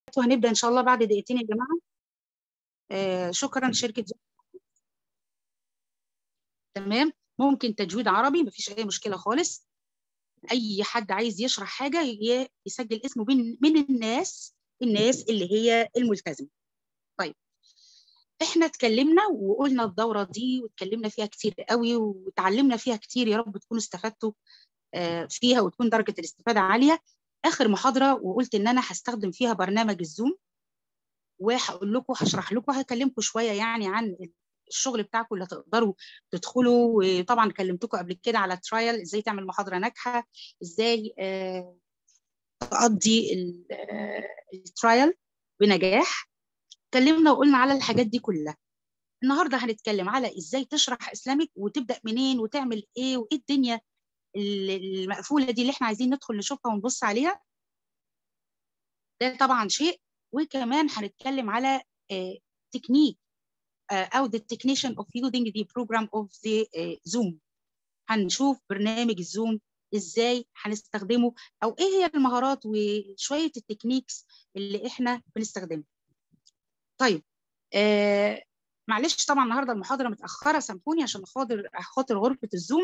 وهنبدا ان شاء الله بعد دقيقتين يا جماعه آه شكرا شركه زوم. تمام ممكن تجويد عربي مفيش اي مشكله خالص اي حد عايز يشرح حاجه ي- يسجل اسمه من من الناس الناس اللي هي الملتزمه طيب احنا اتكلمنا وقلنا الدوره دي واتكلمنا فيها كتير قوي وتعلمنا فيها كتير يا رب تكونوا استفدتوا آه، فيها وتكون درجه الاستفاده عاليه اخر محاضره وقلت ان انا هستخدم فيها برنامج الزوم وهقول لكم هشرح لكم هكلمكم شويه يعني عن الشغل بتاعكم اللي تقدروا تدخلوا وطبعا كلمتكم قبل كده على ترايل ازاي تعمل محاضره ناجحه ازاي آه، تقضي ال- آه، الترايل بنجاح اتكلمنا وقلنا على الحاجات دي كلها النهارده هنتكلم على ازاي تشرح اسلامك وتبدا منين وتعمل ايه وايه الدنيا ال- المقفوله دي اللي احنا عايزين ندخل نشوفها ونبص عليها ده طبعا شيء وكمان هنتكلم على تكنيك او the technician of using the program of the آه، Zoom هنشوف برنامج الزوم ازاي هنستخدمه او ايه هي المهارات وشويه التكنيكس اللي احنا بنستخدمها طيب آه معلش طبعا النهارده المحاضره متاخره سامحوني عشان خاطر خاطر غرفه الزوم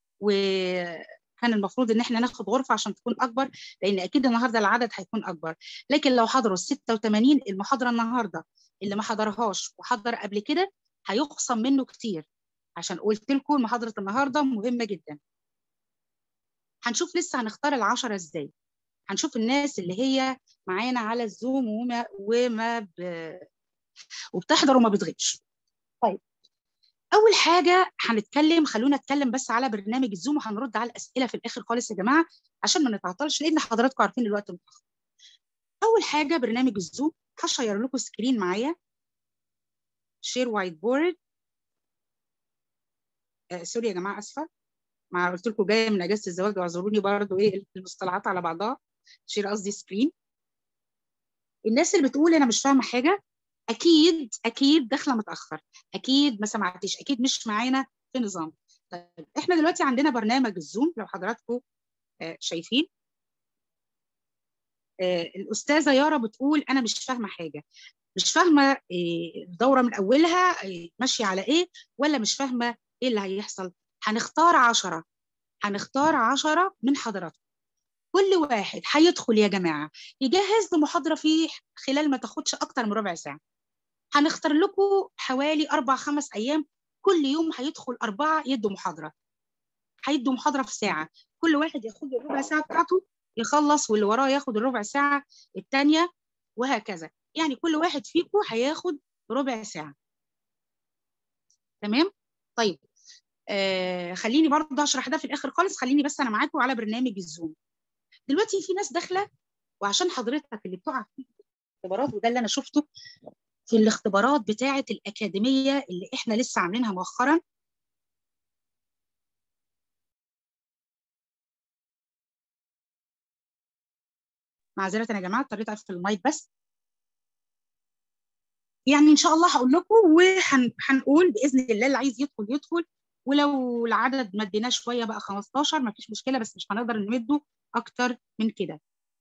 وكان المفروض ان احنا ناخد غرفه عشان تكون اكبر لان اكيد النهارده العدد هيكون اكبر لكن لو حضروا ال 86 المحاضره النهارده اللي ما حضرهاش وحضر قبل كده هيخصم منه كتير عشان قلت لكم محاضره النهارده مهمه جدا هنشوف لسه هنختار العشرة ازاي هنشوف الناس اللي هي معانا على الزوم وما وما ب... وبتحضر وما بتغيبش طيب اول حاجه هنتكلم خلونا نتكلم بس على برنامج الزوم وهنرد على الاسئله في الاخر خالص يا جماعه عشان ما نتعطلش لان حضراتكم عارفين الوقت متاخر اول حاجه برنامج الزوم هشير لكم سكرين معايا شير وايت بورد آه سوري يا جماعه اسفه ما قلت لكم جايه من اجازه الزواج واعذروني برضو ايه المصطلحات على بعضها شير قصدي سكرين الناس اللي بتقول انا مش فاهمه حاجه اكيد اكيد داخله متاخر اكيد ما سمعتيش اكيد مش معانا في نظام طيب احنا دلوقتي عندنا برنامج الزوم لو حضراتكم آه، شايفين آه، الاستاذه يارا بتقول انا مش فاهمه حاجه مش فاهمه آه، الدوره من اولها آه، ماشيه على ايه ولا مش فاهمه ايه اللي هيحصل هنختار عشرة هنختار عشرة من حضراتكم كل واحد هيدخل يا جماعه يجهز له محاضره في خلال ما تاخدش اكتر من ربع ساعه هنختار لكم حوالي اربع خمس ايام كل يوم هيدخل اربعه يدوا محاضره هيدوا محاضره في ساعه كل واحد ياخد الربع ساعه بتاعته يخلص واللي وراه ياخد الربع ساعه الثانيه وهكذا يعني كل واحد فيكم هياخد ربع ساعه تمام طيب آه خليني برضه اشرح ده في الاخر خالص خليني بس انا معاكم على برنامج الزوم دلوقتي في ناس داخله وعشان حضرتك اللي بتقع في الاختبارات وده اللي انا شفته في الاختبارات بتاعه الاكاديميه اللي احنا لسه عاملينها مؤخرا معذره يا جماعه اضطريت اقفل المايك بس يعني ان شاء الله هقول لكم وهنقول باذن الله اللي عايز يدخل يدخل ولو العدد مديناه شويه بقى 15 ما فيش مشكله بس مش هنقدر نمده اكتر من كده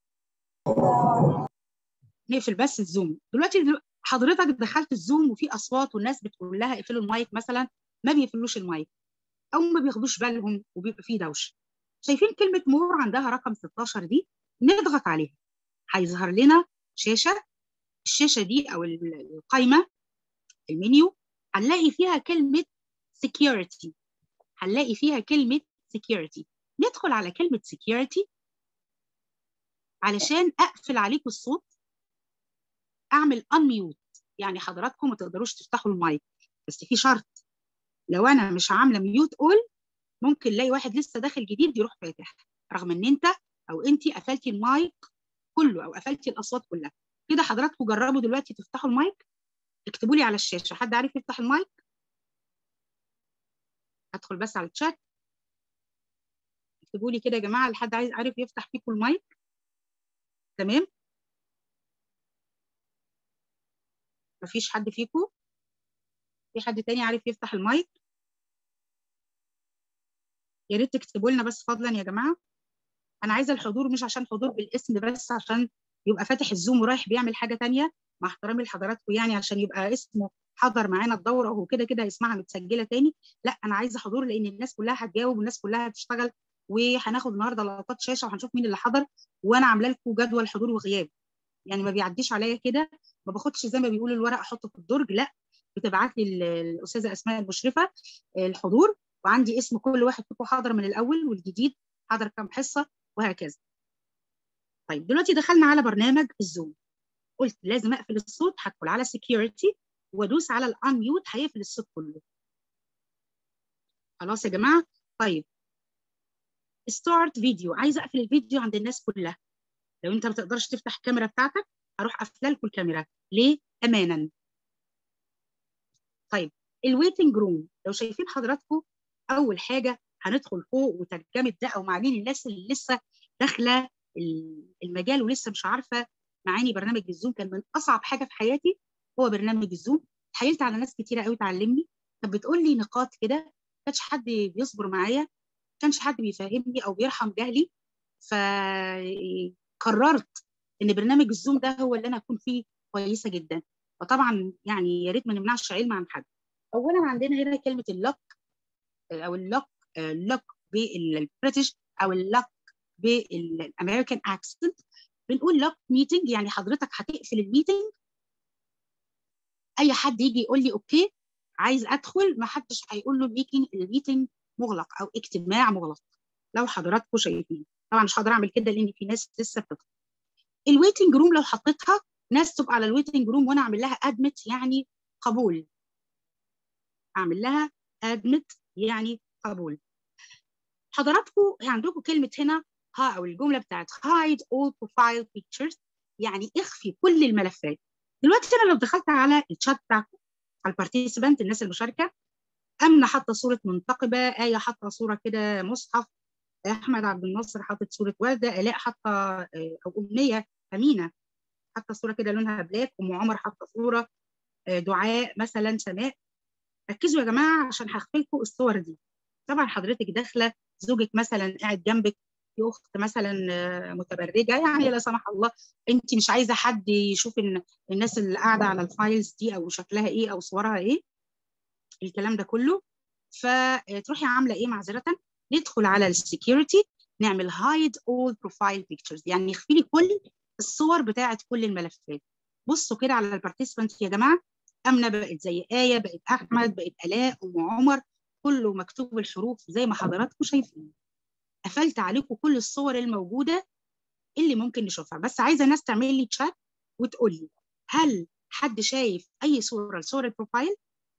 نقفل بس الزوم دلوقتي دلو- حضرتك دخلت الزوم وفي اصوات والناس بتقول لها اقفلوا المايك مثلا ما بيقفلوش المايك او ما بياخدوش بالهم وبيبقى فيه دوشه شايفين كلمه مور عندها رقم 16 دي نضغط عليها هيظهر لنا شاشه الشاشه دي او ال- القايمه المنيو هنلاقي فيها كلمه security هنلاقي فيها كلمه security ندخل على كلمه security علشان اقفل عليكم الصوت اعمل unmute يعني حضراتكم ما تقدروش تفتحوا المايك بس في شرط لو انا مش عامله ميوت اول ممكن نلاقي واحد لسه داخل جديد يروح فاتح رغم ان انت او انت قفلتي المايك كله او قفلتي الاصوات كلها كده حضراتكم جربوا دلوقتي تفتحوا المايك اكتبوا لي على الشاشه حد عارف يفتح المايك ادخل بس على الشات اكتبوا لي كده يا جماعه لحد عايز عارف يفتح فيكم المايك تمام مفيش حد فيكم في حد تاني عارف يفتح المايك يا ريت تكتبوا لنا بس فضلا يا جماعه انا عايزه الحضور مش عشان حضور بالاسم بس عشان يبقى فاتح الزوم ورايح بيعمل حاجه تانية مع احترامي لحضراتكم يعني عشان يبقى اسمه حضر معانا الدوره وهو كده كده هيسمعها متسجله تاني لا انا عايزه حضور لان الناس كلها هتجاوب والناس كلها هتشتغل وهناخد النهارده لقطات شاشه وهنشوف مين اللي حضر وانا عامله لكم جدول حضور وغياب يعني ما بيعديش عليا كده ما باخدش زي ما بيقولوا الورق احطه في الدرج لا بتبعت لي الاستاذه اسماء المشرفه الحضور وعندي اسم كل واحد فيكم حاضر من الاول والجديد حضر كام حصه وهكذا طيب دلوقتي دخلنا على برنامج الزوم قلت لازم اقفل الصوت هدخل على سكيورتي وادوس على الانميوت هيقفل الصوت كله خلاص يا جماعه طيب ستارت فيديو عايزه اقفل الفيديو عند الناس كلها لو انت ما تقدرش تفتح الكاميرا بتاعتك هروح قافله لكم الكاميرا ليه امانا طيب الويتنج روم لو شايفين حضراتكم اول حاجه هندخل فوق وترجمه ده او معانين الناس اللي لسه داخله المجال ولسه مش عارفه معاني برنامج الزوم كان من اصعب حاجه في حياتي هو برنامج الزوم اتحايلت على ناس كتيره قوي تعلمني كانت بتقول لي نقاط كده ما كانش حد بيصبر معايا ما كانش حد بيفهمني او بيرحم جهلي فقررت ان برنامج الزوم ده هو اللي انا اكون فيه كويسه جدا وطبعا يعني يا ريت ما نمنعش علم عن حد اولا عندنا هنا كلمه اللوك او اللوك لوك بالبريتش او اللوك بالامريكان اكسنت بنقول لوك ميتنج يعني حضرتك هتقفل الميتنج اي حد يجي يقول لي اوكي عايز ادخل ما حدش هيقول له الميتنج الميتنج مغلق او اجتماع مغلق لو حضراتكم شايفين طبعا مش هقدر اعمل كده لان في ناس لسه بتدخل الويتنج روم لو حطيتها ناس تبقى على الويتنج روم وانا اعمل لها ادمت يعني قبول اعمل لها ادمت يعني قبول حضراتكم عندكم كلمه هنا ها او الجمله بتاعت hide all profile pictures يعني اخفي كل الملفات دلوقتي انا لو دخلت على الشات بتاعكم على البارتيسيبانت الناس المشاركه امنه حاطه صوره منتقبه ايه حاطه صوره كده مصحف احمد عبد الناصر حاطط صوره ورده الاء حاطه او امنيه امينه حاطه صوره كده لونها بلاك ام عمر حاطه صوره دعاء مثلا سماء ركزوا يا جماعه عشان هخفي لكم الصور دي طبعا حضرتك داخله زوجك مثلا قاعد جنبك في اخت مثلا متبرجه يعني لا سمح الله انت مش عايزه حد يشوف ان الناس اللي قاعده على الفايلز دي او شكلها ايه او صورها ايه الكلام ده كله فتروحي عامله ايه معذره ندخل على السكيورتي نعمل هايد اول بروفايل بيكتشرز يعني يخفي لي كل الصور بتاعه كل الملفات بصوا كده على البارتيسبانت يا جماعه امنه بقت زي ايه بقت احمد بقت الاء ام عمر كله مكتوب الحروف زي ما حضراتكم شايفين قفلت عليكم كل الصور الموجوده اللي ممكن نشوفها بس عايزه الناس تعمل لي تشات وتقول لي هل حد شايف اي صوره لصور البروفايل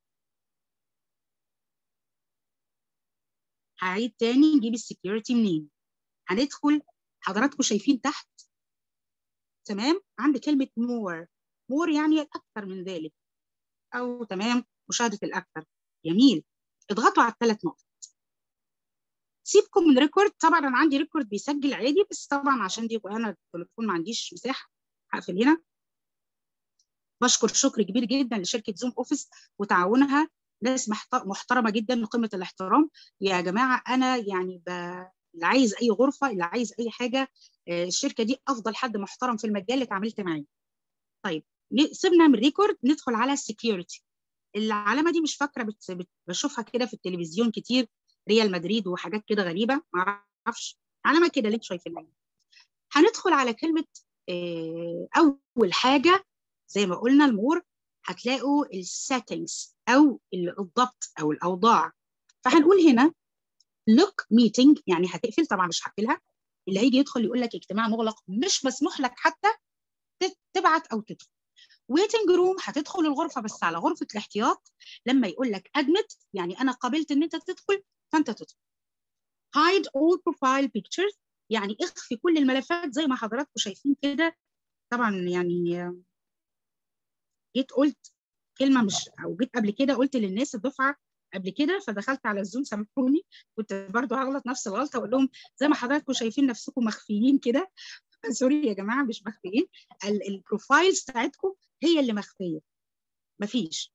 هعيد تاني نجيب السكيورتي منين هندخل حضراتكم شايفين تحت تمام عند كلمه مور مور يعني الاكثر من ذلك او تمام مشاهده الاكثر جميل اضغطوا على الثلاث نقط سيبكم من ريكورد طبعا انا عندي ريكورد بيسجل عادي بس طبعا عشان دي انا التليفون ما عنديش مساحه هقفل هنا بشكر شكر كبير جدا لشركه زوم اوفيس وتعاونها ناس محترمه جدا قمه الاحترام يا جماعه انا يعني ب... اللي عايز اي غرفه اللي عايز اي حاجه الشركه دي افضل حد محترم في المجال اللي اتعاملت معاه طيب سيبنا من ريكورد ندخل على السكيورتي العلامه دي مش فاكره بت... بت... بشوفها كده في التلفزيون كتير ريال مدريد وحاجات كده غريبه ما اعرفش علامه كده اللي انتوا شايفينها هندخل على كلمه اول حاجه زي ما قلنا المور هتلاقوا السيتنجز او الضبط او الاوضاع فهنقول هنا لوك ميتنج يعني هتقفل طبعا مش هقفلها اللي هيجي يدخل يقول لك اجتماع مغلق مش مسموح لك حتى تبعت او تدخل ويتنج روم هتدخل الغرفه بس على غرفه الاحتياط لما يقول لك ادمت يعني انا قبلت ان انت تدخل فانت تدخل hide all profile pictures يعني اخفي كل الملفات زي ما حضراتكم شايفين كده طبعا يعني جيت قلت كلمه مش او جيت قبل كده قلت للناس الدفعه قبل كده فدخلت على الزوم سامحوني كنت برضو هغلط نفس الغلطه واقول لهم زي ما حضراتكم شايفين نفسكم مخفيين كده سوري يا جماعه مش مخفيين البروفايلز بتاعتكم هي اللي مخفيه مفيش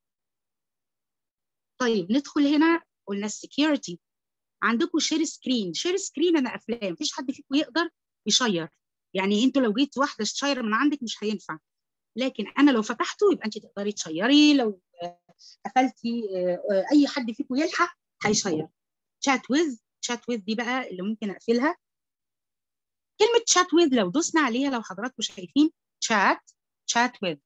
طيب ندخل هنا قلنا السكيورتي عندكم شير سكرين شير سكرين انا افلام مفيش حد فيكم يقدر يشير يعني انتوا لو جيت واحده تشير من عندك مش هينفع لكن انا لو فتحته يبقى انت تقدري تشيري لو قفلتي اي حد فيكم يلحق هيشير شات ويز شات ويز دي بقى اللي ممكن اقفلها كلمه شات ويز لو دوسنا عليها لو حضراتكم شايفين شات شات ويز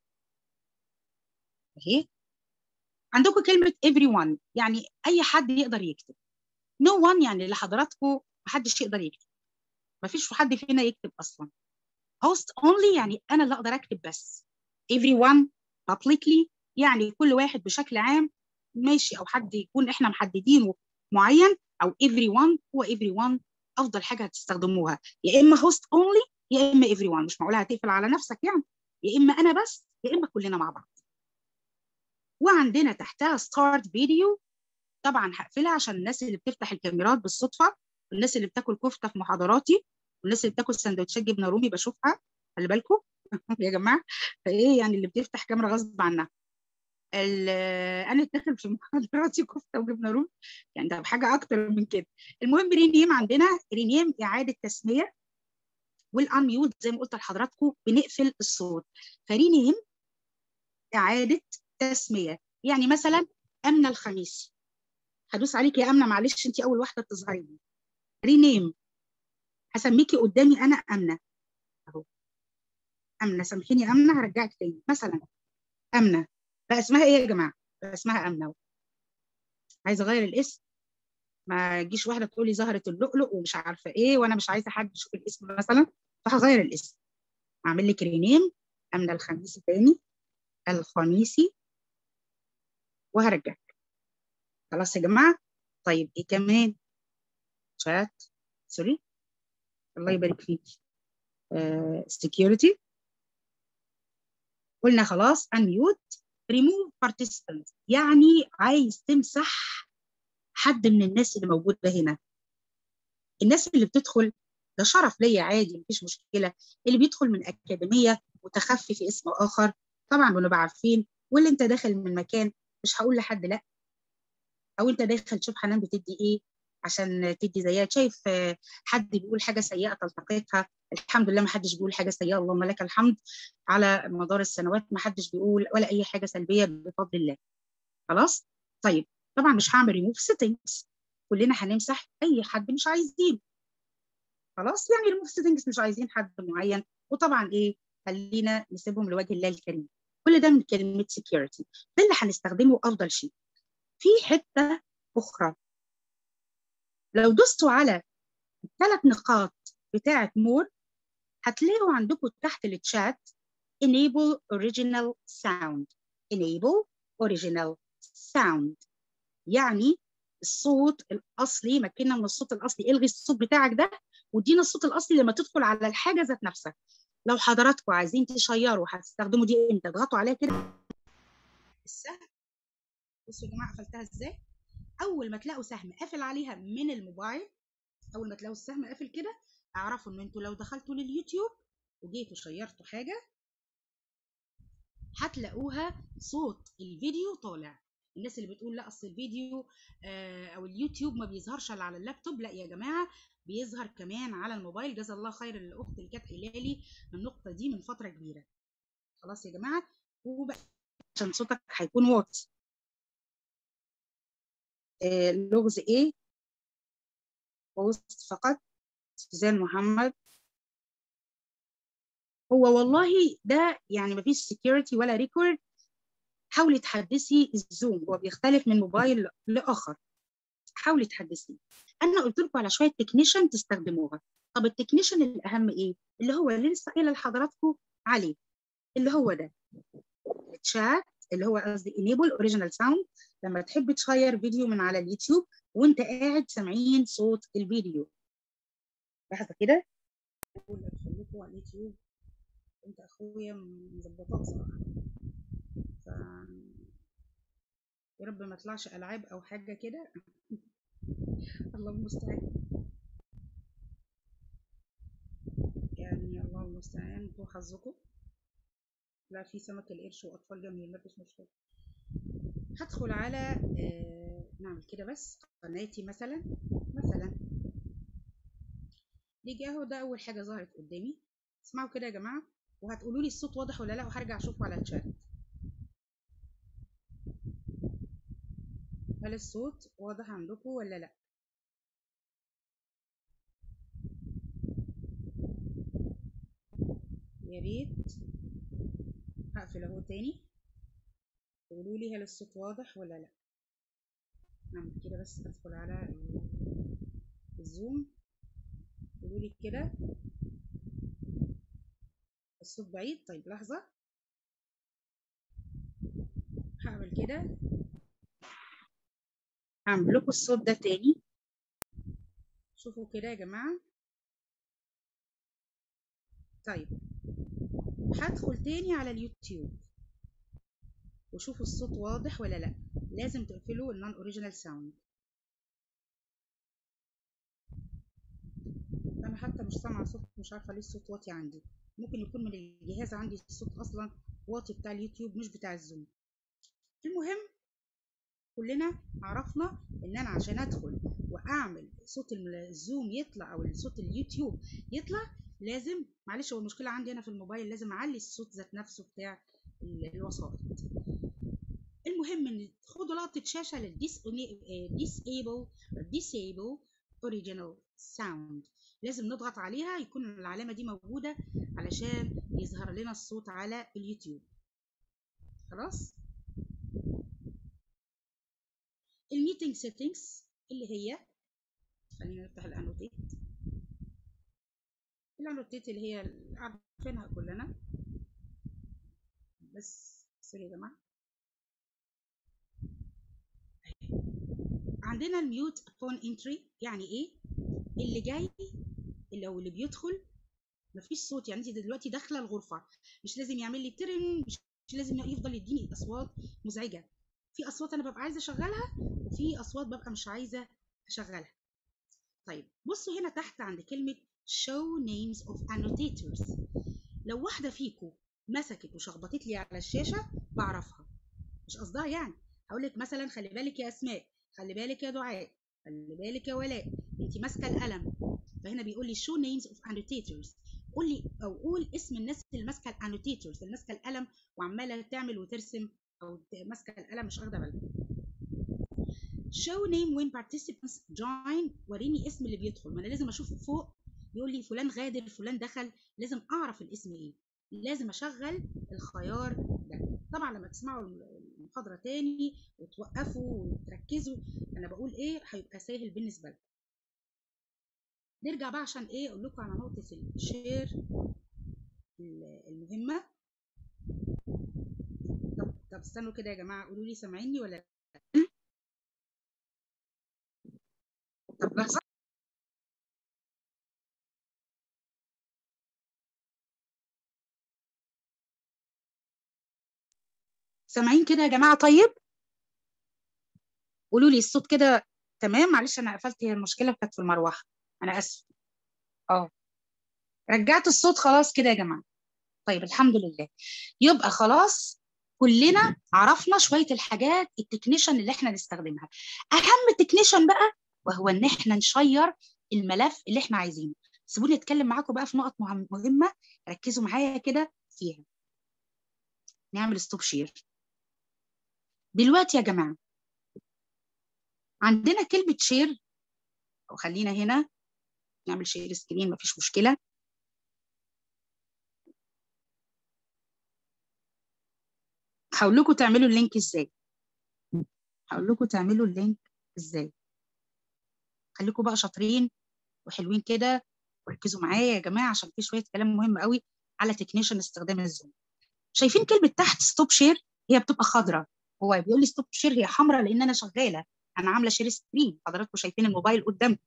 اهي عندكم كلمه everyone يعني اي حد يقدر يكتب no one يعني لحضراتكم محدش يقدر يكتب مفيش حد فينا يكتب اصلا host only يعني انا اللي اقدر اكتب بس everyone publicly يعني كل واحد بشكل عام ماشي او حد يكون احنا محددينه معين او everyone هو everyone افضل حاجه هتستخدموها يا اما host only يا اما everyone مش معقوله هتقفل على نفسك يعني يا اما انا بس يا اما كلنا مع بعض وعندنا تحتها start video طبعا هقفلها عشان الناس اللي بتفتح الكاميرات بالصدفه والناس اللي بتاكل كفته في محاضراتي والناس اللي بتاكل سندوتشات جبنه رومي بشوفها خلي بالكم يا جماعه فايه يعني اللي بتفتح كاميرا غصب عنها انا اتدخل في محاضراتي كفته وجبنه رومي يعني ده بحاجه اكتر من كده المهم رينيم عندنا رينيم اعاده تسميه والانميوت زي ما قلت لحضراتكم بنقفل الصوت فرينيم اعاده تسميه يعني مثلا امنه الخميسي هدوس عليك يا امنه معلش انت اول واحده بتظهري لي رينيم هسميكي قدامي انا امنه اهو امنه سامحيني امنه هرجعك تاني مثلا امنه بقى اسمها ايه يا جماعه بقى اسمها امنه عايزه اغير الاسم ما تجيش واحده تقول لي ظهرت اللؤلؤ ومش عارفه ايه وانا مش عايزه حد يشوف الاسم مثلا فهغير الاسم اعمل لك رينيم امنه الخميسي تاني الخميسي وهرجعك خلاص يا جماعه طيب ايه كمان شات سوري الله يبارك فيك سكيورتي uh, قلنا خلاص unmute remove participant يعني عايز تمسح حد من الناس اللي موجوده هنا الناس اللي بتدخل ده شرف ليا عادي مفيش مشكله اللي بيدخل من اكاديميه متخفي في اسم اخر طبعا بنبقى عارفين واللي انت داخل من مكان مش هقول لحد لا او انت داخل تشوف حنان بتدي ايه عشان تدي زيها شايف حد بيقول حاجه سيئه تلتقطها الحمد لله ما حدش بيقول حاجه سيئه اللهم لك الحمد على مدار السنوات ما حدش بيقول ولا اي حاجه سلبيه بفضل الله خلاص طيب طبعا مش هعمل ريموف سيتنجز كلنا هنمسح اي حد مش عايزين خلاص يعني ريموف سيتنجز مش عايزين حد معين وطبعا ايه خلينا نسيبهم لوجه الله الكريم كل ده من كلمه سكيورتي ده اللي هنستخدمه افضل شيء في حته اخرى لو دوستوا على الثلاث نقاط بتاعه مور هتلاقوا عندكم تحت التشات enable original sound enable original sound يعني الصوت الاصلي مكننا من الصوت الاصلي الغي الصوت بتاعك ده وادينا الصوت الاصلي لما تدخل على الحاجه ذات نفسها لو حضراتكم عايزين تشيروا هتستخدموا دي امتى اضغطوا عليها كده السهم بصوا يا جماعه قفلتها ازاي اول ما تلاقوا سهم قافل عليها من الموبايل اول ما تلاقوا السهم قافل كده اعرفوا ان انتوا لو دخلتوا لليوتيوب وجيتوا شيرتوا حاجه هتلاقوها صوت الفيديو طالع الناس اللي بتقول لا اصل الفيديو آه او اليوتيوب ما بيظهرش الا على اللابتوب لا يا جماعه بيظهر كمان على الموبايل جزا الله خير الاخت اللي كانت قايله لي النقطه دي من فتره كبيره خلاص يا جماعه وبقى عشان صوتك هيكون واطي آه لغز ايه بوست فقط سوزان محمد هو والله ده يعني مفيش سكيورتي ولا ريكورد حاولي تحدثي الزوم هو بيختلف من موبايل لاخر حاولي تحدثيه انا قلت لكم على شويه تكنيشن تستخدموها طب التكنيشن الاهم ايه اللي هو اللي لسه قايله لحضراتكم عليه اللي هو ده الشات اللي هو قصدي enable original sound لما تحب تشير فيديو من على اليوتيوب وانت قاعد سامعين صوت الفيديو لحظه كده اقول ادخل لكم على اليوتيوب انت اخويا مظبطاه بصراحه ف يا رب ما طلعش العاب او حاجه كده الله المستعان يعني الله المستعان انتوا حظكم لا في سمك القرش واطفال جميل مفيش مشكله هدخل على آه نعمل كده بس قناتي مثلا مثلا نيجي اهو ده اول حاجه ظهرت قدامي اسمعوا كده يا جماعه وهتقولوا لي الصوت واضح ولا لا وهرجع اشوفه على الشات هل الصوت واضح عندكم ولا لا يا ريت هقفل اهو تاني قولوا لي هل الصوت واضح ولا لا نعمل كده بس ادخل على الزوم قولوا لي كده الصوت بعيد طيب لحظة هعمل كده هعمل لكم الصوت ده تاني شوفوا كده يا جماعة طيب هدخل تاني على اليوتيوب وشوفوا الصوت واضح ولا لا لازم تقفلوا النون اوريجينال ساوند انا حتى مش سامعه صوت مش عارفه ليه الصوت واطي عندي ممكن يكون من الجهاز عندي الصوت اصلا واطي بتاع اليوتيوب مش بتاع الزوم المهم كلنا عرفنا ان انا عشان ادخل واعمل صوت الزوم يطلع او صوت اليوتيوب يطلع لازم معلش هو المشكله عندي انا في الموبايل لازم اعلي الصوت ذات نفسه بتاع الوسائط المهم ان خدوا لقطه شاشه للديس disable disable original sound لازم نضغط عليها يكون العلامه دي موجوده علشان يظهر لنا الصوت على اليوتيوب خلاص الميتنج سيتنجز اللي هي خلينا نفتح الانوتيت الانوتيت اللي هي عارفينها كلنا بس سوري يا جماعه عندنا الميوت فون انتري يعني ايه اللي جاي اللي هو اللي بيدخل مفيش صوت يعني انت دلوقتي داخله الغرفه مش لازم يعمل لي ترن مش لازم يفضل يديني اصوات مزعجه في اصوات انا ببقى عايزه اشغلها وفي اصوات ببقى مش عايزه اشغلها طيب بصوا هنا تحت عند كلمه show names of annotators لو واحده فيكم مسكت وشخبطت لي على الشاشه بعرفها مش قصدها يعني هقول لك مثلا خلي بالك يا اسماء خلي بالك يا دعاء خلي بالك يا ولاء انت ماسكه القلم فهنا بيقول لي show names of annotators قول لي او قول اسم الناس اللي ماسكه الانوتيتورز اللي ماسكه القلم وعماله تعمل وترسم او ماسكه القلم مش واخده بالها show name when participants join وريني اسم اللي بيدخل ما انا لازم اشوف فوق يقول لي فلان غادر فلان دخل لازم اعرف الاسم ايه لازم اشغل الخيار ده طبعا لما تسمعوا المحاضره تاني وتوقفوا وتركزوا انا بقول ايه هيبقى سهل بالنسبه لكم نرجع بقى عشان ايه اقول لكم على نقطه الشير المهمه طب طب استنوا كده يا جماعه قولوا لي سامعيني ولا لا طب لحظه سامعين كده يا جماعه طيب قولوا لي الصوت كده تمام معلش انا قفلت هي المشكله كانت في المروحه انا اسف اه رجعت الصوت خلاص كده يا جماعه طيب الحمد لله يبقى خلاص كلنا عرفنا شويه الحاجات التكنيشن اللي احنا نستخدمها اهم تكنيشن بقى وهو ان احنا نشير الملف اللي احنا عايزينه سيبوني اتكلم معاكم بقى في نقط مهمه ركزوا معايا كده فيها نعمل ستوب شير دلوقتي يا جماعه عندنا كلمه شير او خلينا هنا نعمل شير سكرين مفيش مشكله هقول لكم تعملوا اللينك ازاي هقول لكم تعملوا اللينك ازاي خليكم بقى شاطرين وحلوين كده وركزوا معايا يا جماعه عشان في شويه كلام مهم قوي على تكنيشن استخدام الزوم شايفين كلمه تحت ستوب شير هي بتبقى خضراء هو بيقول لي ستوب شير هي حمراء لان انا شغاله انا عامله شير سكرين حضراتكم شايفين الموبايل قدامكم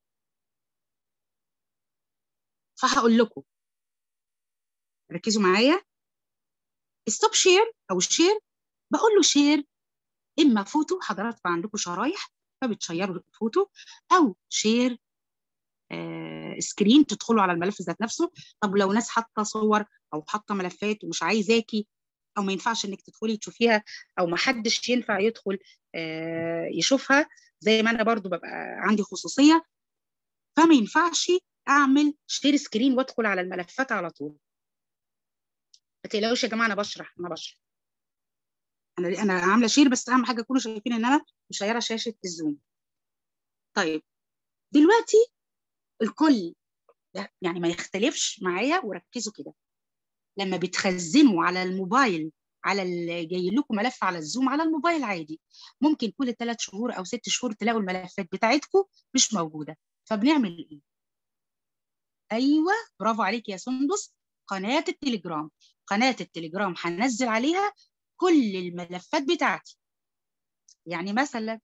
فهقول لكم ركزوا معايا ستوب شير او الشير بقول له شير اما فوتو حضراتكم عندكم شرايح فبتشيروا الفوتو او شير آه سكرين تدخلوا على الملف ذات نفسه طب لو ناس حاطه صور او حاطه ملفات ومش عايزاكي او ما ينفعش انك تدخلي تشوفيها او ما حدش ينفع يدخل آه يشوفها زي ما انا برضو ببقى عندي خصوصيه فما ينفعش اعمل شير سكرين وادخل على الملفات على طول ما تقلقوش يا جماعه انا بشرح انا بشرح انا انا عامله شير بس اهم حاجه تكونوا شايفين ان انا مشيره شاشه الزوم طيب دلوقتي الكل يعني ما يختلفش معايا وركزوا كده لما بتخزنوا على الموبايل على ال- جاي لكم ملف على الزوم على الموبايل عادي ممكن كل ثلاث شهور او ست شهور تلاقوا الملفات بتاعتكم مش موجوده فبنعمل ايه؟ ايوه برافو عليك يا سندس قناه التليجرام قناه التليجرام هنزل عليها كل الملفات بتاعتي يعني مثلا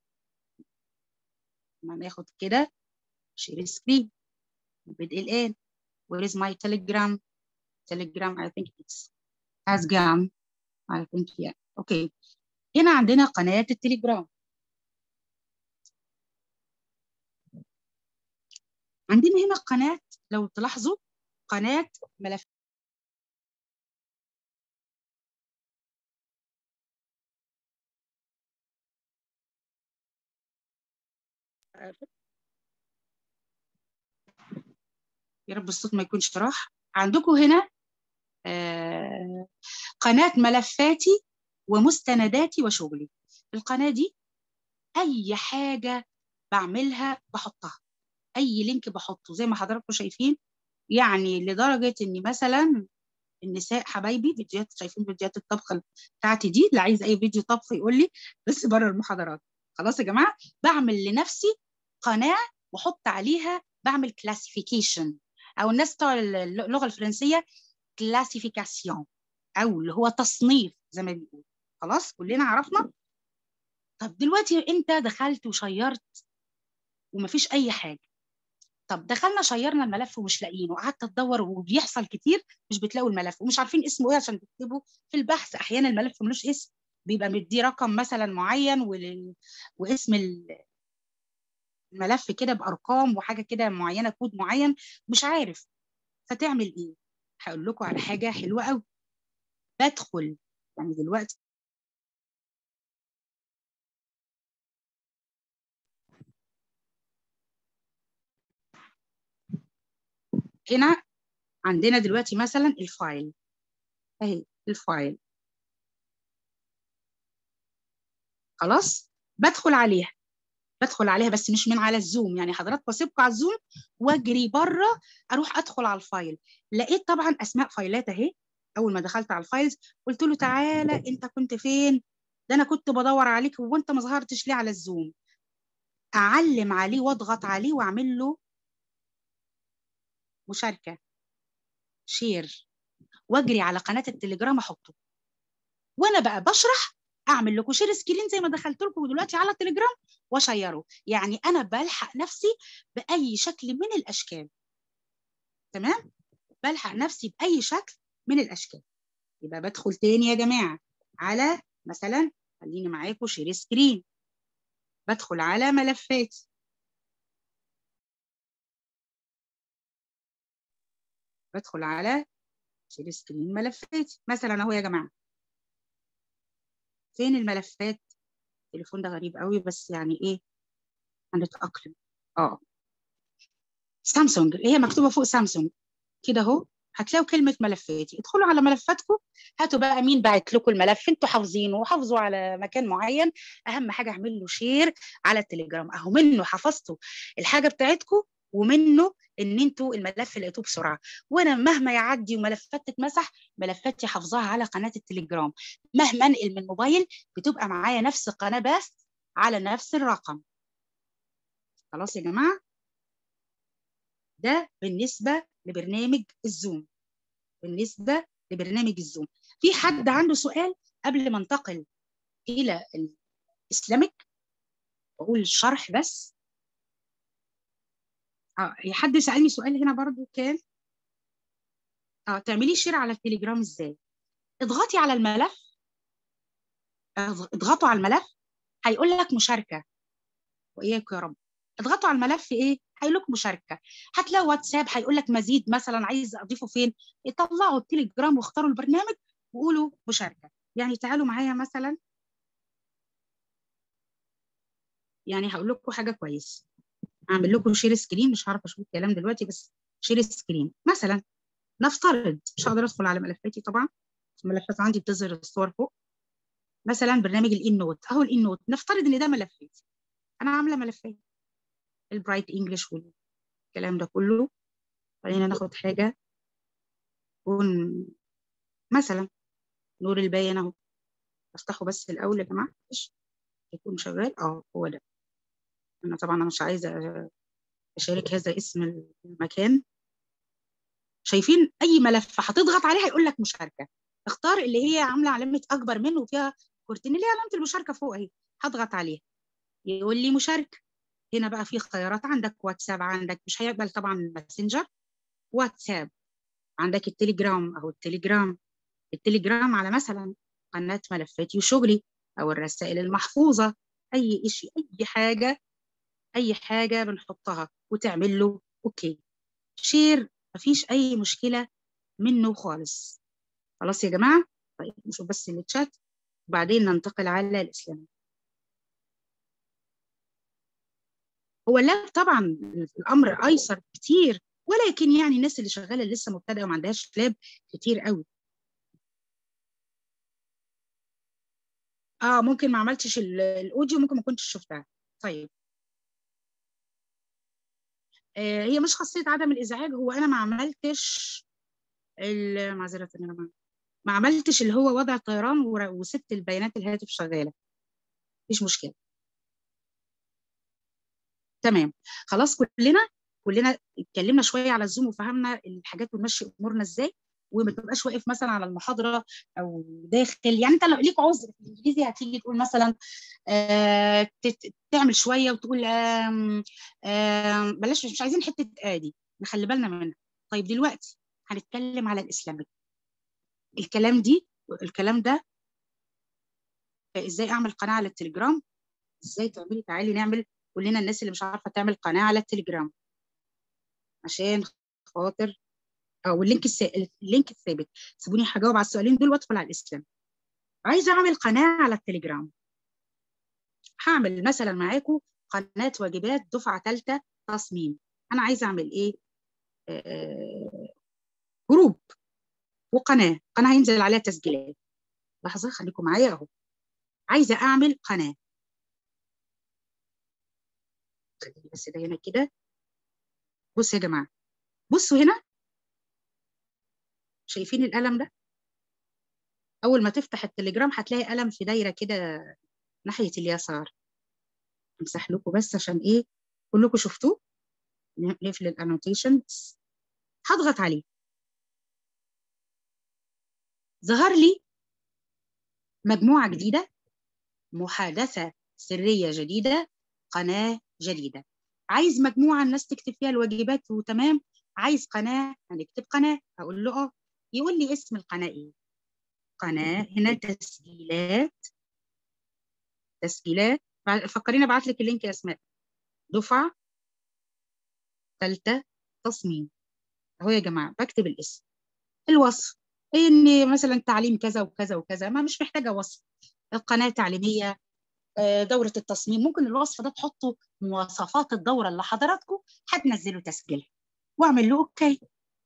ما ناخد كده شير سكرين بدء الان where is my telegram telegram I think it's has gone I think yeah okay هنا عندنا قناة التليجرام عندنا هنا قناة لو تلاحظوا قناة ملف يا رب الصوت ما يكونش راح عندكم هنا آه قناة ملفاتي ومستنداتي وشغلي القناة دي أي حاجة بعملها بحطها أي لينك بحطه زي ما حضراتكم شايفين يعني لدرجة إن مثلا النساء حبايبي فيديوهات شايفين فيديوهات الطبخ بتاعتي دي اللي عايز أي فيديو طبخ يقول لي بس بره المحاضرات خلاص يا جماعة بعمل لنفسي قناة وأحط عليها بعمل كلاسيفيكيشن أو الناس بتوع اللغة الفرنسية كلاسيفيكاسيون أو اللي هو تصنيف زي ما بيقول خلاص كلنا عرفنا طب دلوقتي انت دخلت وشيرت ومفيش اي حاجه طب دخلنا شيرنا الملف ومش لاقيينه قعدت تدور وبيحصل كتير مش بتلاقوا الملف ومش عارفين اسمه ايه عشان تكتبوا في البحث احيانا الملف ملوش اسم بيبقى مديه رقم مثلا معين ول... واسم الملف كده بارقام وحاجه كده معينه كود معين مش عارف فتعمل ايه هقول لكم على حاجه حلوه قوي بدخل يعني دلوقتي هنا عندنا دلوقتي مثلا الفايل اهي الفايل خلاص بدخل عليها بدخل عليها بس مش من على الزوم يعني حضراتكم بسيبكم على الزوم واجري بره اروح ادخل على الفايل لقيت طبعا اسماء فايلات اهي اول ما دخلت على الفايلز قلت له تعالى انت كنت فين ده انا كنت بدور عليك وانت ما ظهرتش ليه على الزوم اعلم عليه واضغط عليه واعمل له مشاركه شير واجري على قناه التليجرام احطه وانا بقى بشرح اعمل لكم شير سكرين زي ما دخلت لكم دلوقتي على التليجرام واشيره يعني انا بلحق نفسي باي شكل من الاشكال تمام بلحق نفسي باي شكل من الاشكال يبقى بدخل تاني يا جماعه على مثلا خليني معاكم شير سكرين بدخل على ملفاتي بدخل على شير سكرين ملفاتي مثلا اهو يا جماعه فين الملفات التليفون ده غريب قوي بس يعني ايه هنتاقلم اه سامسونج هي مكتوبه فوق سامسونج كده اهو هتلاقوا كلمه ملفاتي ادخلوا على ملفاتكم هاتوا بقى مين باعت لكم الملف انتوا حافظينه وحافظوا على مكان معين اهم حاجه اعمل له شير على التليجرام اهو منه حفظتوا الحاجه بتاعتكم ومنه ان انتوا الملف لقيتوه بسرعه وانا مهما يعدي وملفات تتمسح ملفاتي حافظاها على قناه التليجرام مهما انقل من موبايل بتبقى معايا نفس القناه بس على نفس الرقم خلاص يا جماعه ده بالنسبه لبرنامج الزوم بالنسبه لبرنامج الزوم في حد عنده سؤال قبل ما انتقل الى الاسلامك بقول الشرح بس اه حد سالني سؤال هنا برضو كان اه تعملي شير على التليجرام ازاي اضغطي على الملف اضغطوا على الملف هيقول لك مشاركه واياك يا رب اضغطوا على الملف ايه هيقول لك مشاركه هتلاقوا واتساب هيقول لك مزيد مثلا عايز اضيفه فين طلعوا التليجرام واختاروا البرنامج وقولوا مشاركه يعني تعالوا معايا مثلا يعني هقول لكم حاجه كويس اعمل لكم شير سكرين مش هعرف اشوف الكلام دلوقتي بس شير سكرين مثلا نفترض مش هقدر ادخل على ملفاتي طبعا الملفات عندي بتظهر الصور فوق مثلا برنامج الان نوت اهو الان نوت نفترض ان ده ملفات انا عامله ملفات البرايت انجلش والكلام ده كله خلينا ناخد حاجه تكون مثلا نور البيان اهو افتحه بس الاول يا جماعه يكون شغال اه هو ده انا طبعا انا مش عايزه اشارك هذا اسم المكان شايفين اي ملف هتضغط عليه هيقول لك مشاركه اختار اللي هي عامله علامه اكبر منه وفيها كورتين اللي هي علامه المشاركه فوق اهي هضغط عليها يقول لي مشاركه هنا بقى في خيارات عندك واتساب عندك مش هيقبل طبعا ماسنجر واتساب عندك التليجرام او التليجرام التليجرام على مثلا قناه ملفاتي وشغلي او الرسائل المحفوظه اي شيء اي حاجه اي حاجه بنحطها وتعمل له اوكي شير مفيش اي مشكله منه خالص خلاص يا جماعه طيب نشوف بس الشات وبعدين ننتقل على الاسلام هو لا طبعا الامر ايسر كتير ولكن يعني الناس اللي شغاله لسه مبتدئه وما عندهاش لاب كتير قوي اه ممكن ما عملتش الاوديو ممكن ما كنتش شفتها طيب آه هي مش خاصيه عدم الازعاج هو انا ما عملتش معذره يا جماعه ما عملتش اللي هو وضع الطيران وسبت البيانات الهاتف شغاله مفيش مشكله تمام خلاص كلنا كلنا اتكلمنا شويه على الزوم وفهمنا الحاجات ونمشي امورنا ازاي وما تبقاش واقف مثلا على المحاضره او داخل يعني انت لو ليك عذر في الانجليزي هتيجي تقول مثلا آه تعمل شويه وتقول آم آم بلاش مش عايزين حته ادي نخلي بالنا منها طيب دلوقتي هنتكلم على الاسلامي الكلام دي الكلام ده ازاي اعمل قناه على التليجرام ازاي تعملي تعالي نعمل كلنا الناس اللي مش عارفه تعمل قناه على التليجرام عشان خاطر او اللينك السا... اللينك الثابت سيبوني هجاوب على السؤالين دول وادخل على الاسلام عايزه اعمل قناه على التليجرام هعمل مثلا معاكم قناه واجبات دفعه ثالثه تصميم انا عايزه اعمل ايه آه... جروب وقناه قناه هينزل عليها تسجيلات لحظه خليكم معايا اهو عايزه اعمل قناه خليني بس ده هنا كده بصوا يا جماعه بصوا هنا شايفين القلم ده اول ما تفتح التليجرام هتلاقي قلم في دايره كده ناحيه اليسار امسح لكم بس عشان ايه كلكم شفتوه نقفل الانوتيشن هضغط عليه ظهر لي مجموعه جديده محادثه سريه جديده قناه جديده عايز مجموعه الناس تكتب فيها الواجبات وتمام عايز قناه هنكتب قناه اقول له اه يقول لي اسم القناه ايه قناه هنا تسجيلات تسجيلات فكريني ابعت لك اللينك يا اسماء دفعه ثالثه تصميم اهو يا جماعه بكتب الاسم الوصف ان مثلا تعليم كذا وكذا وكذا ما مش محتاجه وصف القناه تعليميه دورة التصميم ممكن الوصف ده تحطوا مواصفات الدورة اللي حضراتكم هتنزلوا تسجيلها واعمل له اوكي